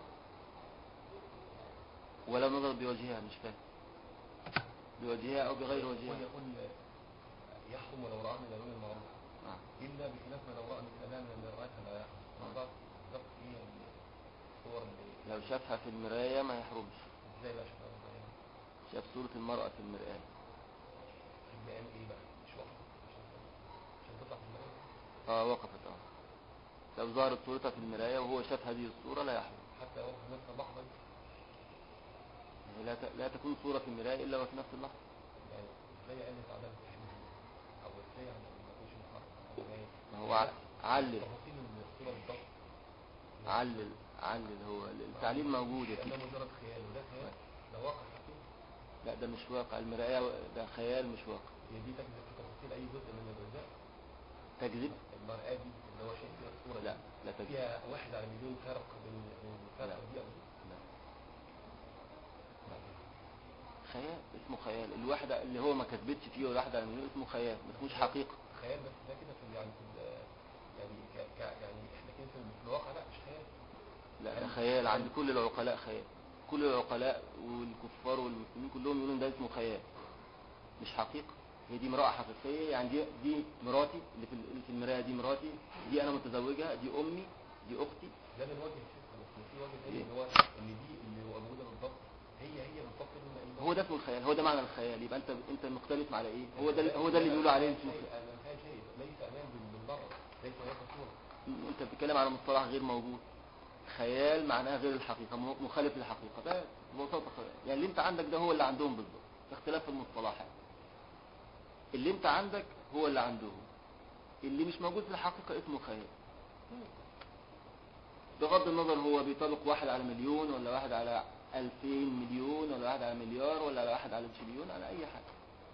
ولا نظر بوجهها مش فاهم بوجهها او بغير
يقول
وجهها
يقول آه، يحرم ولو رأى من العلوم المعروفة
آه.
إلا بخلاف ما لو رأى من الأمام من المرآة فلا يحرم بالضبط بالضبط هي الصور اللي
لو شافها في المراية ما يحرمش
ازاي بقى شوفها بالظبط
شاف صورة المرأة في المرآة
المقام ايه بقى مش واضح عشان عشان تطلع في المراية
اه وقفت اه لو ظهرت صورتها في المراية وهو شاف هذه الصورة لا يحرم
حتى لو في نفس اللحظة دي،
يعني لا, ت... لا تكون صورة في المراية إلا وفي نفس اللحظة
يعني ازاي قالت عدم التحديد او ازاي يعني ما يكونش محرم أو يعني
ما هو ع- علل
تفاصيل الصورة بالضبط
علل علل هو التعليل موجود يا
ده
سيدي.
مجرد خيال وده خيال ده واقع حقيقي
لا ده مش واقع المراية ده خيال مش واقع
هي دي تجذب في تفاصيل اي جزء من الأجزاء
تكذب
المرآة دي اللي هو شايف فيها الصورة
لا
دي
لا تكذب
فيها واحد على مليون فرق بين بين الفرق
لا.
دي او دي
لا. خيال اسمه خيال الواحدة اللي هو ما كذبتش فيه الواحدة على المليون اسمه خيال ما اسموش حقيقة
خيال بس ده كده في يعني في ال- يعني ك- ك- يعني احنا كده في في الواقع لا مش خيال
لا ده خيال عند كل العقلاء خيال كل العقلاء والكفار والمسلمين كلهم يقولون ده اسمه خيال مش حقيقة هي دي امرأة حقيقية يعني دي دي مراتي اللي في ال- اللي في المراية دي مراتي دي أنا متزوجها دي أمي دي أختي
ده من وجه الفكر بس في وجه تاني
إيه؟
اللي هو ان دي اللي هو موجوده بالضبط هي هي بالضبط اللي اللي-
هو ده اسمه الخيال هو ده معنى الخيال يبقى أنت أنت مختلف على إيه هو ده هو ده اللي بيقولوا عليه اسمه
شيء- انا فاهم شيء ليس امان بال- بالمره ليس هناك صوره
انت بتتكلم على مصطلح غير موجود خيال معناه غير الحقيقة م- مخالف للحقيقة ده ببساطة خيال يعني اللي انت عندك ده هو اللي عندهم بالظبط اختلاف في المصطلحات اللي انت عندك هو اللي عندهم اللي مش موجود في الحقيقة اسمه خيال بغض النظر هو بيطابق واحد على مليون ولا واحد على ألفين مليون ولا واحد على مليار ولا واحد على تريليون على أي حاجة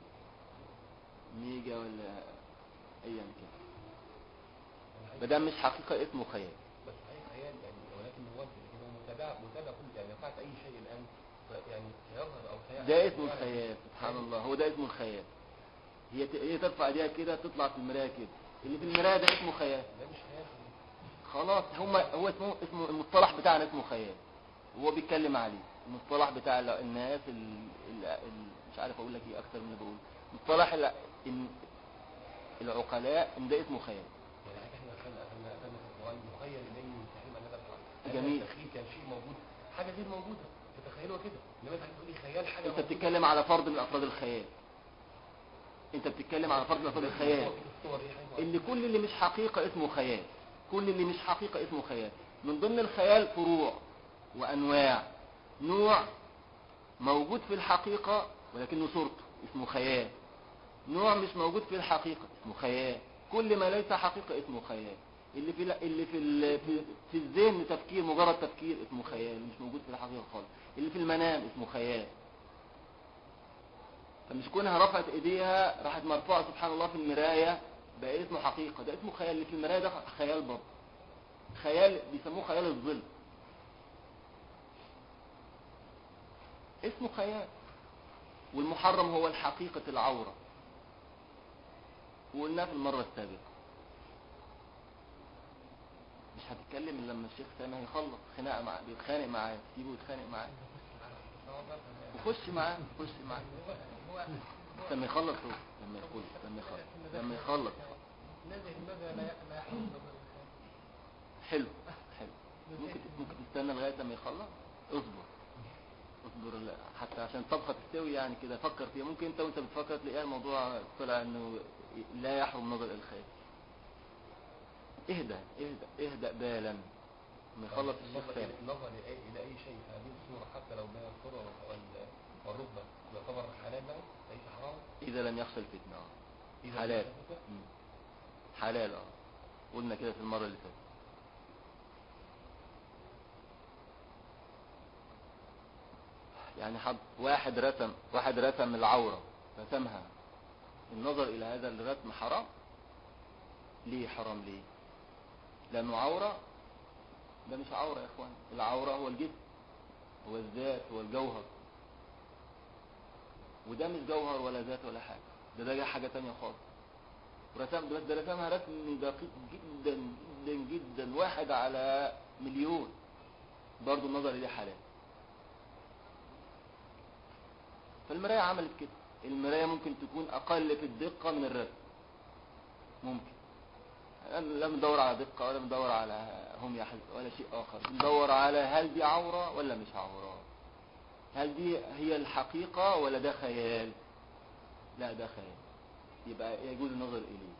ميجا ولا أيا كان
يعني
ما دام مش حقيقة اسمه خيال
بس صحيح خيال يعني ولكن هو كده متبادل متابعه متابعه كل يعني فعلت اي شيء الان ف- يعني سيظهر او سيعلم
ده اسمه الخيال سبحان الله هو ده اسمه الخيال هي ت- هي ترفع ايديها كده تطلع في المرايه كده اللي في المرايه ده اسمه خيال
ده مش خيال
خلاص هم هو اسمه اسمه المصطلح بتاعنا اسمه خيال وهو بيتكلم عليه المصطلح بتاع ال- الناس ال... ال... ال... مش عارف اقول لك ايه اكتر من اللي بقول مصطلح ال... إن العقلاء ان ده اسمه خيال
يعني حاجه احنا خلنا خلنا خلنا في القران يخيل اليه من تحريم ان نذبح
جميل.
التخيل كان شيء موجود حاجه غير موجوده تتخيلوها كده انما انت هتقولي خيال حاجه
انت
موجودة.
بتتكلم على فرد من افراد الخيال انت بتتكلم على فرد من افراد الخيال
هو كده الصور ايه حاجه
اللي كل اللي مش حقيقة اسمه خيال كل اللي مش حقيقة اسمه خيال من ضمن الخيال فروع وأنواع نوع موجود في الحقيقة ولكنه صورته اسمه خيال نوع مش موجود في الحقيقة اسمه خيال كل ما ليس حقيقة اسمه خيال اللي في اللي في ال- في, في الذهن تفكير مجرد تفكير اسمه خيال مش موجود في الحقيقة خالص اللي في المنام اسمه خيال فمش كونها رفعت ايديها راحت مرفوعة سبحان الله في المراية بقى اسمه حقيقة ده اسمه خيال اللي في المراية ده خيال برضه خيال بيسموه خيال الظل اسمه خيال والمحرم هو الحقيقة العورة وقلناه في المرة السابقة مش هتتكلم الا لما الشيخ سامح يخلص خناقه معاه بيتخانق معاه سيبه يتخانق معاه وخش معاه خش معاه
هو
بس لما يخلص هو لما يقول لما يخلص لما يخلص
نزل لماذا لا لا يحرم نظر الخيال
حلو حلو ممكن ممكن تستنى لغايه لما يخلص اصبر اصبر لا حتى عشان الطبخه تستوي يعني كده فكر فيها ممكن انت وانت بتفكر تلاقيها الموضوع طلع انه لا يحرم نظر الخير اهدى اهدى اهدى بالا ما يخلص الشيخ
النظر
فاهم
النظر الى الى اي شيء في هذه الصوره حتى لو بين الصوره وال- والركبه يعتبر حلال بقى ليس حرام
اذا لم يخشى الفتنه آه.
إذا
حلال
لم يخشى
مم. حلال اه قلنا كده في المره اللي فاتت يعني حد واحد رسم واحد رسم العورة رسمها النظر إلى هذا الرسم حرام ليه حرام ليه لأنه عورة ده مش عورة يا إخوان العورة هو الجسم هو الذات هو الجوهر وده مش جوهر ولا ذات ولا حاجة ده ده حاجة تانية خالص ورسم بس ده رسمها رسم دقيق جدا جدا جدا واحد على مليون برضه النظر إليه حلال فالمراية عملت كده المراية ممكن تكون أقل في الدقة من الرسم ممكن لا بندور على دقة ولا بندور على هم يحز ولا شيء آخر بندور على هل دي عورة ولا مش عورة هل دي هي الحقيقة ولا ده خيال لا ده خيال يبقى يجوز النظر إليه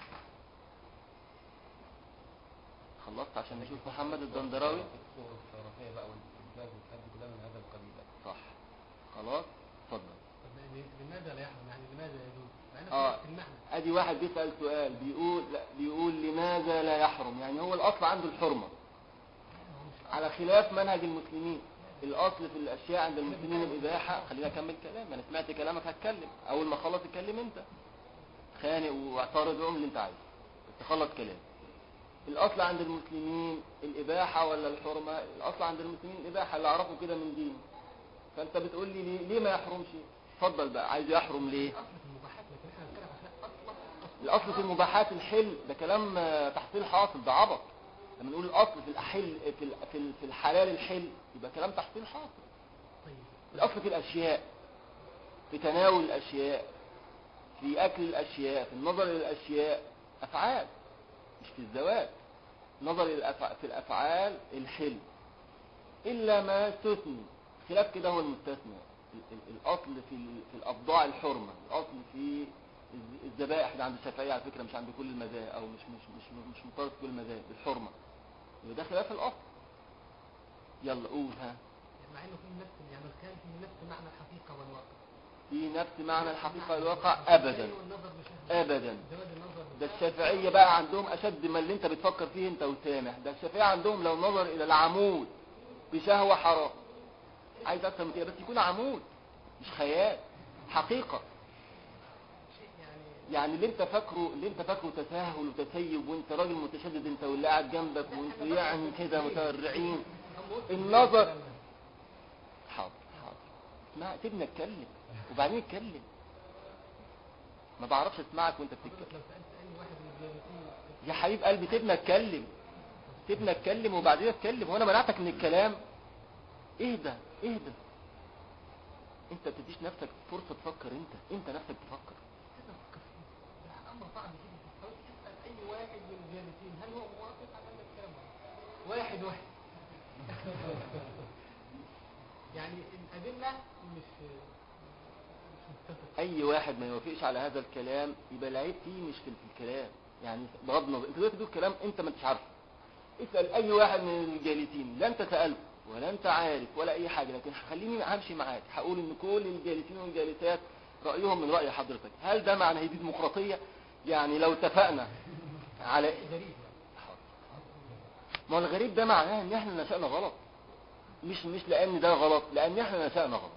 خلصت عشان نشوف محمد الدندراوي
الصور الشرفيه بقى والتلفاز والحاجات دي كلها من هذا القبيل بقى.
صح خلاص اتفضل
طب لماذا لا يحرم يعني لماذا يجوز مع انه
آه.
في المعنى
ادي واحد بيسأل سؤال بيقول لا بيقول لماذا لا يحرم يعني هو الاصل عنده الحرمة
هو مش
على خلاف منهج المسلمين الاصل في الاشياء عند المسلمين الاباحة خلينا اكمل كلام انا سمعت كلامك هتكلم اول ما خلص اتكلم انت خانق واعترض واعمل اللي انت عايزه بس تخلص كلام الاصل عند المسلمين الاباحة ولا الحرمة الاصل عند المسلمين الاباحة اللي اعرفه كده من دين فانت بتقول لي ليه, ليه ما يحرمش اتفضل بقى عايز يحرم ليه
اصل في المباحات لكن احنا بنتكلم عشان اصلا
الاصل في المباحات الحل ده كلام آه، تحصيل حاصل ده عبط لما نقول الاصل في الحل في ال- في ال- في الحلال الحل يبقى كلام تحصيل حاصل
طيب
الاصل في الاشياء في تناول الاشياء في اكل الاشياء في النظر الى الاشياء افعال مش في الزواج نظر إلى الأفع- في الافعال الحل الا ما استثني خلاف كده هو المستثنى ال- ال- الاصل في ال- في الابضاع الحرمه الاصل في الز- الذبائح ده عند الشافعيه على فكره مش عند كل المذاهب او مش مش مش مش مطابق كل المذاهب الحرمه يبقى ده خلاف الاصل يلا قول ها
مع انه في نفس يعني كان في نفس معنى الحقيقه والواقع
في نفس معنى الحقيقه والواقع ابدا
والنظر بشهوة
ابدا
زواج النظر
ده الشافعية بقى عندهم أشد ما اللي أنت بتفكر فيه أنت وسامح ده الشافعية عندهم لو نظر إلى العمود بشهوة حرام عايز أكتر من كده بس يكون عمود مش خيال حقيقة
شيء يعني
يعني اللي أنت فاكره اللي أنت فاكره تساهل وتسيب وأنت راجل متشدد أنت واللي قاعد جنبك وأنتوا يعني كده متورعين النظر حاضر حاضر اسمع سيبني اتكلم وبعدين اتكلم ما بعرفش اسمعك وانت بتتكلم
حضرتك لو سألت أي واحد من الجالسين
يا حبيب قلبي سيبني اتكلم سيبني اتكلم وبعدين اتكلم وانا منعتك من الكلام اهدى اهدى انت بتديش نفسك فرصة تفكر انت انت نفسك تفكر
كده فكر فيه ده أمر صعب جدا حضرتك اسأل أي واحد من الجالسين هل هو موافق على هذا الكلام واحد واحد يعني الأدلة مش مش متفق
اي واحد ما يوافقش على هذا الكلام يبقى العيب فيه مش في في الكلام يعني بغض النظر انت دلوقتي بتقول كلام انت ما انتش عارفه اسال اي واحد من الجالسين لا انت سالته ولا انت عارف ولا اي حاجه لكن خليني همشي معاك هقول ان كل الجالسين والجالسات رايهم من راي حضرتك هل ده معنى هي دي ديمقراطيه يعني لو اتفقنا على
غريب
ما هو الغريب ده معناه ان احنا نشأنا غلط مش مش لان ده غلط لان احنا نشأنا غلط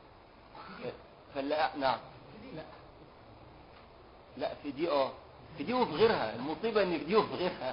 فلا نعم
لا
لا في دي اه في دي وفي غيرها المصيبة ان في دي وفي غيرها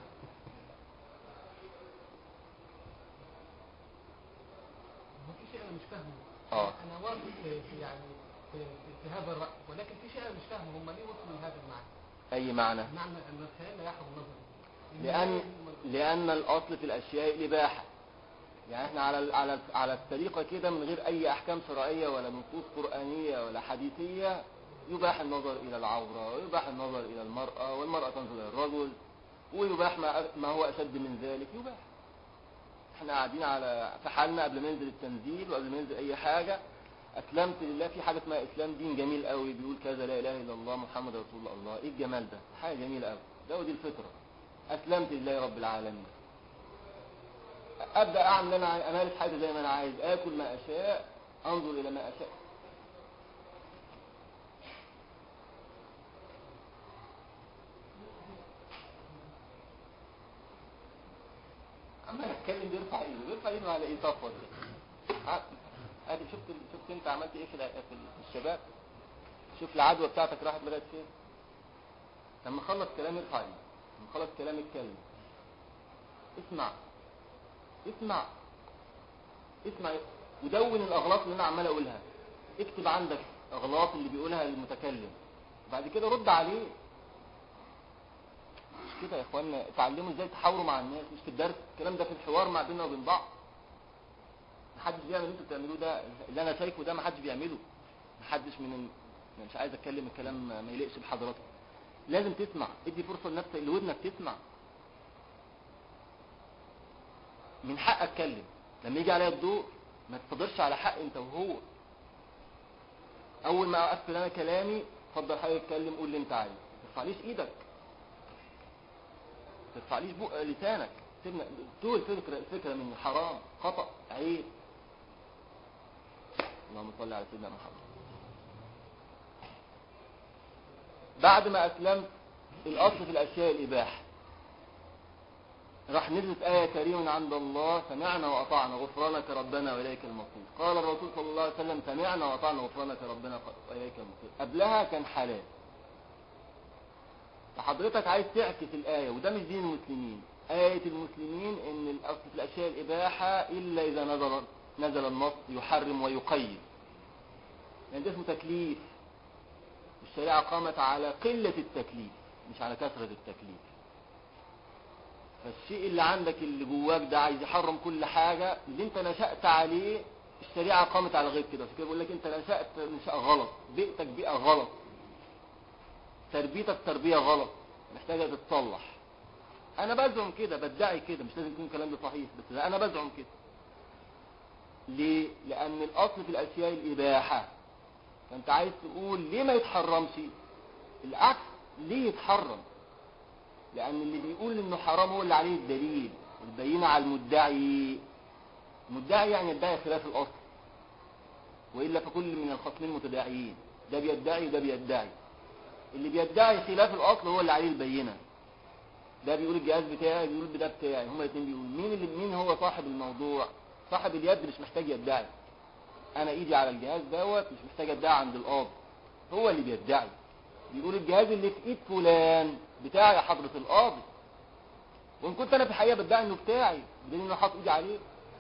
ما في شيء انا مش فاهمه
اه.
انا واثق في في يعني في, في, في هذا الراي ولكن في شيء انا مش فاهمه هم ليه وصلوا لهذا المعنى
اي معنى
معنى ان الخيال لا يحرم نظري
لان لان الاصل في الاشياء الاباحة يعني احنا على ال- على ال- على الطريقة كده من غير اي احكام شرعية ولا نصوص قرآنية ولا حديثية يباح النظر الى العورة ويباح النظر الى المرأة والمرأة تنظر الى الرجل ويباح ما ما هو اشد من ذلك يباح احنا قاعدين على في حالنا قبل ما ينزل التنزيل وقبل ما ينزل اي حاجة اسلمت لله في حاجة اسمها اسلام دين جميل قوي بيقول كذا لا اله الا الله محمد رسول الله ايه الجمال ده حاجة جميلة قوي ده ودي الفطرة اسلمت لله رب العالمين ابدا اعمل انا عاي- امارس حاجه زي ما انا عايز اكل ما اشاء انظر الى ما اشاء عمال اتكلم بيرفع ايده بيرفع ايده على ايه صفوه دي ع- ادي شفت شفت انت عملت ايه في الع- في الشباب شوف العدوى بتاعتك راحت لغايه فين لما خلص كلام ارفع ايده لما خلص كلام اتكلم اسمع اسمع اسمع ودون الاغلاط اللي انا عمال اقولها اكتب عندك اغلاط اللي بيقولها المتكلم بعد كده رد عليه مش كده يا اخوانا اتعلموا ازاي تحاوروا مع الناس مش في الدرس الكلام ده في الحوار مع بيننا وبين بعض محدش بيعمل اللي انتوا بتعملوه ده اللي انا شايفه ده محدش بيعمله محدش من ال... أنا مش عايز اتكلم الكلام ما يليقش بحضراتكم لازم تسمع ادي فرصه لنفسك اللي ودنك تسمع من حق اتكلم لما يجي عليا الدور ما تقدرش على حق انت وهو اول ما اقفل انا كلامي اتفضل حضرتك اتكلم قول اللي انت عايز ما ترفعليش ايدك ما ترفعليش بق لسانك سيبنا تقول الفكره الفكره من حرام خطا عيب اللهم صل على سيدنا محمد بعد ما اسلمت الاصل في الاشياء الاباحه راح نزلت آية كريم عند الله سمعنا وأطعنا غفرانك ربنا وإليك المصير قال الرسول صلى الله عليه وسلم سمعنا وأطعنا غفرانك ربنا وإليك المصير قبلها كان حلال فحضرتك عايز تعكس الآية وده مش دين المسلمين آية المسلمين إن الأصل في الأشياء الإباحة إلا إذا نزل نزل النص يحرم ويقيد يعني ده اسمه تكليف الشريعة قامت على قلة التكليف مش على كثرة التكليف فالشيء اللي عندك اللي جواك ده عايز يحرم كل حاجة اللي انت نشأت عليه الشريعة قامت على غير كده عشان كده بقول لك انت نشأت نشأة غلط بيئتك بيئة غلط تربيتك تربية غلط محتاجة تتصلح انا بزعم كده بدعي كده مش لازم يكون الكلام ده صحيح بس لا انا بزعم كده ليه لان الاصل في الاشياء الاباحة فانت عايز تقول ليه ما يتحرمش العكس ليه يتحرم لأن اللي بيقول إنه حرام هو اللي عليه الدليل البينة على المدعي المدعي يعني يدعي خلاف الأصل وإلا فكل من الخصمين متداعيين ده بيدعي وده بيدعي اللي بيدعي خلاف الأصل هو اللي عليه البينة ده بيقول الجهاز بتاعي بيقول ده بتاعي هما الاثنين بيقولوا مين اللي مين هو صاحب الموضوع صاحب اليد مش محتاج يدعي انا ايدي على الجهاز دوت مش محتاج ادعي عند القاضي هو اللي بيدعي بيقول الجهاز اللي في ايد فلان بتاعي يا حضرة القاضي وان كنت انا في الحقيقة بدعي انه بتاعي بدليل ان انا حاطط ايدي عليه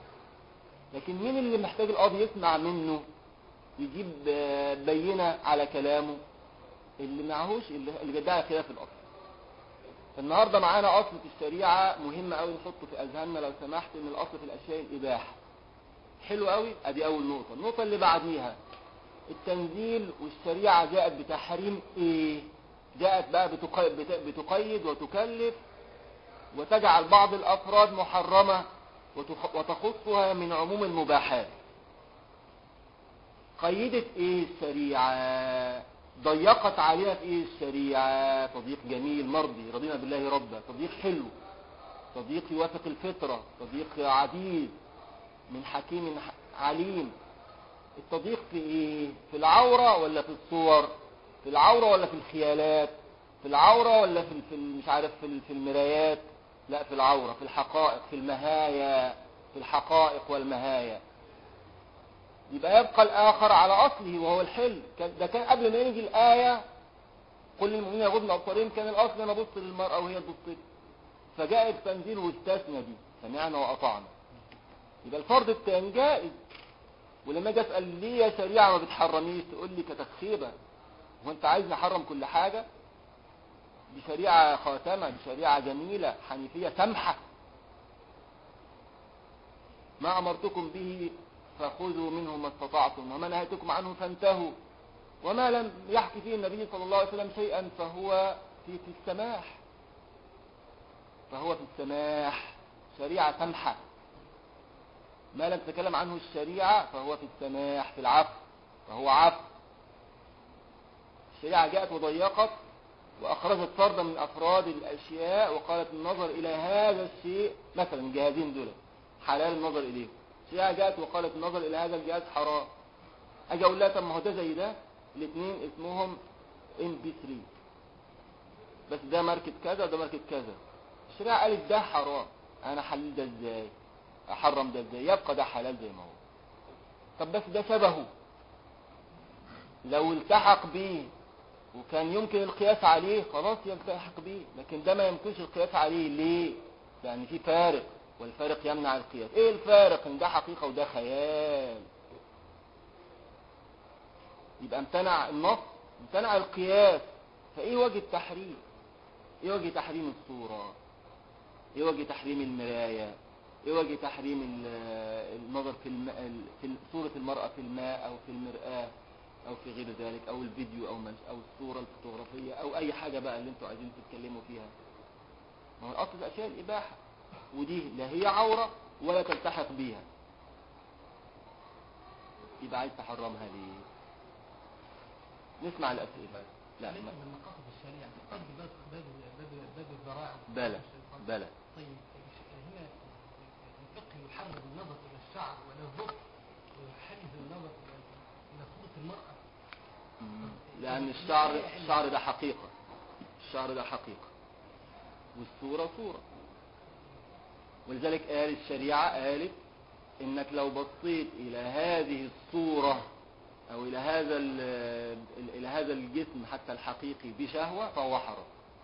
لكن مين اللي محتاج القاضي يسمع منه يجيب آه، بينة على كلامه اللي معهوش اللي اللي بيدعي خلاف الأصل النهاردة معانا أصل في الشريعة مهم قوي نحطه في أذهاننا لو سمحت إن الأصل في الأشياء الإباحة حلو قوي أدي أول نقطة النقطة اللي بعديها التنزيل والشريعة جاءت بتحريم إيه جاءت بقى بتقي- بت- بتقيد وتكلف وتجعل بعض الأفراد محرمة وتخ- وتخصها من عموم المباحات قيدت ايه الشريعة ضيقت عليها في ايه الشريعة تضييق جميل مرضي رضينا بالله ربا تضييق حلو تضييق يوافق الفطرة تضييق عديد من حكيم ح- عليم التضييق في ايه في العورة ولا في الصور في العورة ولا في الخيالات في العورة ولا في, في مش عارف في, ال- في المرايات لا في العورة في الحقائق في المهايا في الحقائق والمهايا يبقى يبقى الآخر على أصله وهو الحل كان- ده كان قبل ما يجي الآية قل للمؤمنين يغضن أبصارهم كان الأصل أنا أبص للمرأة وهي تبص لي فجاء التنزيل واستثنى دي سمعنا وأطعنا يبقى الفرض الثاني جائز ولما اجي اسال ليه يا شريعه ما بتحرميش تقول لي كتخيبه هو انت عايز نحرم كل حاجه دي شريعه خاتمه دي شريعه جميله حنيفيه سمحه ما امرتكم به فخذوا منه ما استطعتم وما نهيتكم عنه فانتهوا وما لم يحكي فيه النبي صلى الله عليه وسلم شيئا فهو في في السماح فهو في السماح شريعه سمحه ما لم تتكلم عنه الشريعة فهو في السماح في العفو فهو عفو الشريعة جاءت وضيقت وأخرجت فردا من أفراد الأشياء وقالت النظر إلى هذا الشيء مثلا الجهازين دول حلال النظر إليه الشريعة جاءت وقالت النظر إلى هذا الجهاز حرام أجي أقول لها طب ما هو ده زي ده الاثنين اسمهم ام بي 3 بس ده ماركة كذا وده ماركة كذا الشريعة قالت ده حرام أنا حلل ده إزاي احرم ده ازاي يبقى ده حلال زي ما هو طب بس ده شبهه لو التحق بيه وكان يمكن القياس عليه خلاص يلتحق بيه لكن ده ما يمكنش القياس عليه ليه يعني في فارق والفارق يمنع القياس ايه الفارق ان ده حقيقة وده خيال يبقى امتنع النص امتنع القياس فايه وجه التحريم ايه وجه تحريم الصورة ايه وجه تحريم المراية ايه وجه تحريم ال- النظر في الماء في صورة المرأة في الماء او في المرآة او في غير ذلك او الفيديو او مش او الصورة الفوتوغرافية او اي حاجة بقى اللي انتوا عايزين تتكلموا فيها ما هو الاصل الاشياء الاباحة ودي لا هي عورة ولا تلتحق بيها يبقى عايز تحرمها ليه نسمع الاسئلة لا
ليس
ما-
من مقاصد الشريعة قد باب باب باب باب الذرائع
بلى بلى
طيب هنا الفقه يحرم النظر الى الشعر ولا الظفر ويحرم النظر الى الى صورة المرأة
لأن الشعر الشعر ده حقيقة الشعر ده حقيقة والصورة صورة ولذلك قال الشريعة قالت إنك لو بصيت إلى هذه الصورة أو إلى هذا ال- إلى هذا الجسم حتى الحقيقي بشهوة فهو حرام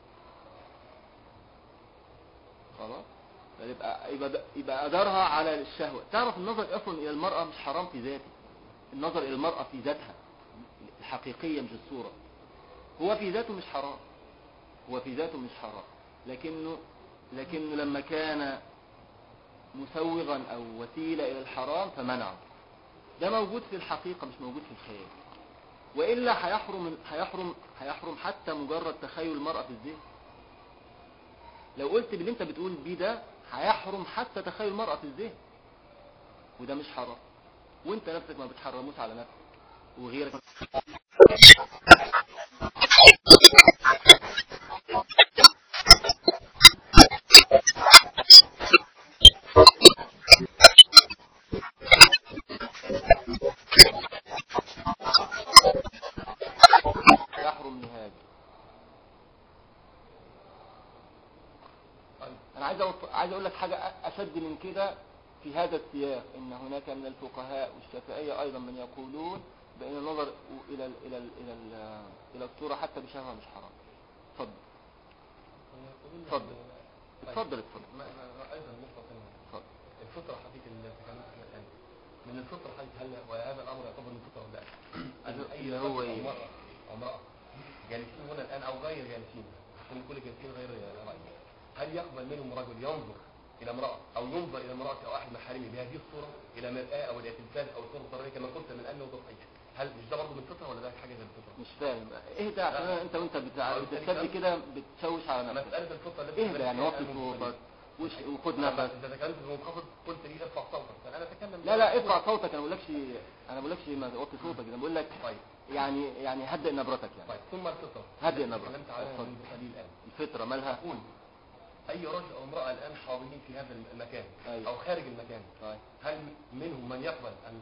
خلاص فيبقى يبقى يبقى أدارها على الشهوة تعرف النظر أصلا إلى المرأة مش حرام في ذاته النظر إلى المرأة في ذاتها الحقيقية مش الصورة هو في ذاته مش حرام هو في ذاته مش حرام لكنه لكنه لما كان مسوغا أو وسيلة إلى الحرام فمنعه ده موجود في الحقيقة مش موجود في الخيال وإلا هيحرم هيحرم هيحرم حتى مجرد تخيل المرأة في الذهن لو قلت باللي انت بتقول بيه ده هيحرم حتى تخيل المرأة في الذهن وده مش حرام وانت نفسك ما بتحرموش على نفسك وغيرك يحرم نهائي
طيب
انا عايز أقول عايز اقول لك حاجه اشد من كده في هذا السياق ان هناك من الفقهاء والشافعيه ايضا من يقولون بان النظر الى ال الى ال الى ال الى الصوره حتى بشهوه مش حرام اتفضل
ويقولون
اتفضل.
طيب.
اتفضل اتفضل
ما ما- ايضا نقطة ثانية
اتفضل
الفطرة حقيقة اللي تكلمت عنها الآن من الفطره هل هل وهذا الامر يعتبر من الفطره ولا لا؟ ان اي
اللي هو
رجل او
إيه؟
امراه او امراه جالسين هنا الان او غير جالسين عشان كل جالسين غير راي هل يقبل منهم رجل ينظر الى امراه او ينظر الى امراه او احد محارمه بهذه الصوره الى مرآة او الى تلفاز او صوره ضروريه كما قلت من انه ضحيه هل مش ده برضه من الفطره ولا ده حاجه غير الفطره؟
مش فاهم اهدى عشان انت وانت بتاع
أقول تاني
بتستدي
كلام؟
كده بتشوش على نفسك
مساله الفطره التي
اهدى يعني وطي صوتك وش وخد نفس
انت تكلمت بمنخفض قلت لي ارفع صوتك فانا اتكلم
لا لا ارفع صوتك انا ما بقولكش انا ما بقولكش ما وطي صوتك انا بقول لك
طيب
يعني يعني هدئ نبرتك يعني
طيب ثم الفطره
هدئ
التي
نبرة.
تكلمت عليها
اتفضل.
منذ قليل الان
الفطره مالها
أقول أي رجل أو امرأة الآن حاضرين في هذا المكان
أيوة.
أو خارج المكان
طيب
هل منهم من يقبل أن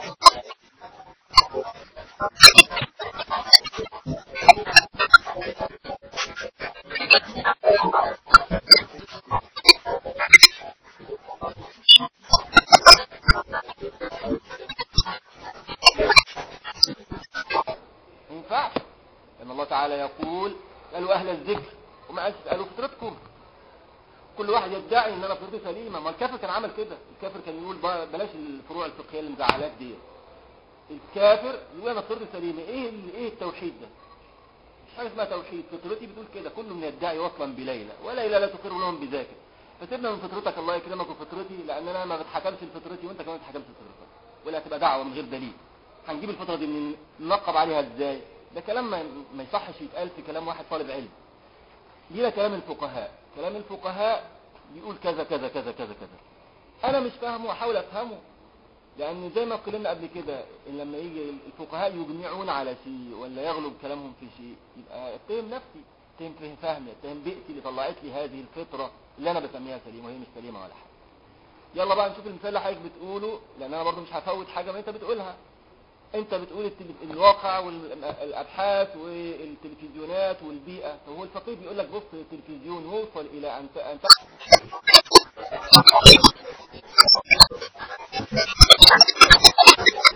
ما ينفعش ان الله تعالى يقول قالوا اهل الذكر وما قالش قالوا فطرتكم كل واحد يدعي ان انا فطرتي سليمه ما الكافر كان عمل كده الكافر كان يقول ب- بلاش الفروع الفقهيه اللي مزعلاك دي الكافر يقول انا فطرتي سليمه ايه ال- ايه التوحيد ده مش حاجه اسمها توحيد فطرتي بتقول كده كل من يدعي وصلا بليلى وليلى لا تقر لهم بذاك فسيبنا من فطرتك الله يكرمك وفطرتي لان انا ما بتحكمش لفطرتي وانت كمان ما بتحكمش لفطرتك ولا هتبقى دعوه من غير دليل هنجيب الفطره دي من ننقب عليها ازاي ده كلام ما, ما يصحش يتقال في كلام واحد طالب علم دي ده كلام الفقهاء كلام الفقهاء بيقول كذا كذا كذا كذا كذا انا مش فاهمه واحاول افهمه لان زي ما قلنا قبل كده إن لما يجي الفقهاء يجمعون على شيء ولا يغلب كلامهم في شيء يبقى اتهم نفسي اتهم في فهمي اتهم بيئتي اللي طلعت لي هذه الفطره اللي انا بسميها سليمه وهي مش سليمه ولا حاجه يلا بقى نشوف المثال اللي حضرتك بتقوله لان انا برضو مش هفوت حاجه ما انت بتقولها انت بتقول التل- الواقع والابحاث والتلفزيونات والبيئه فهو الفقيه بيقول لك بص التلفزيون يوصل الى ان ت- ان ت-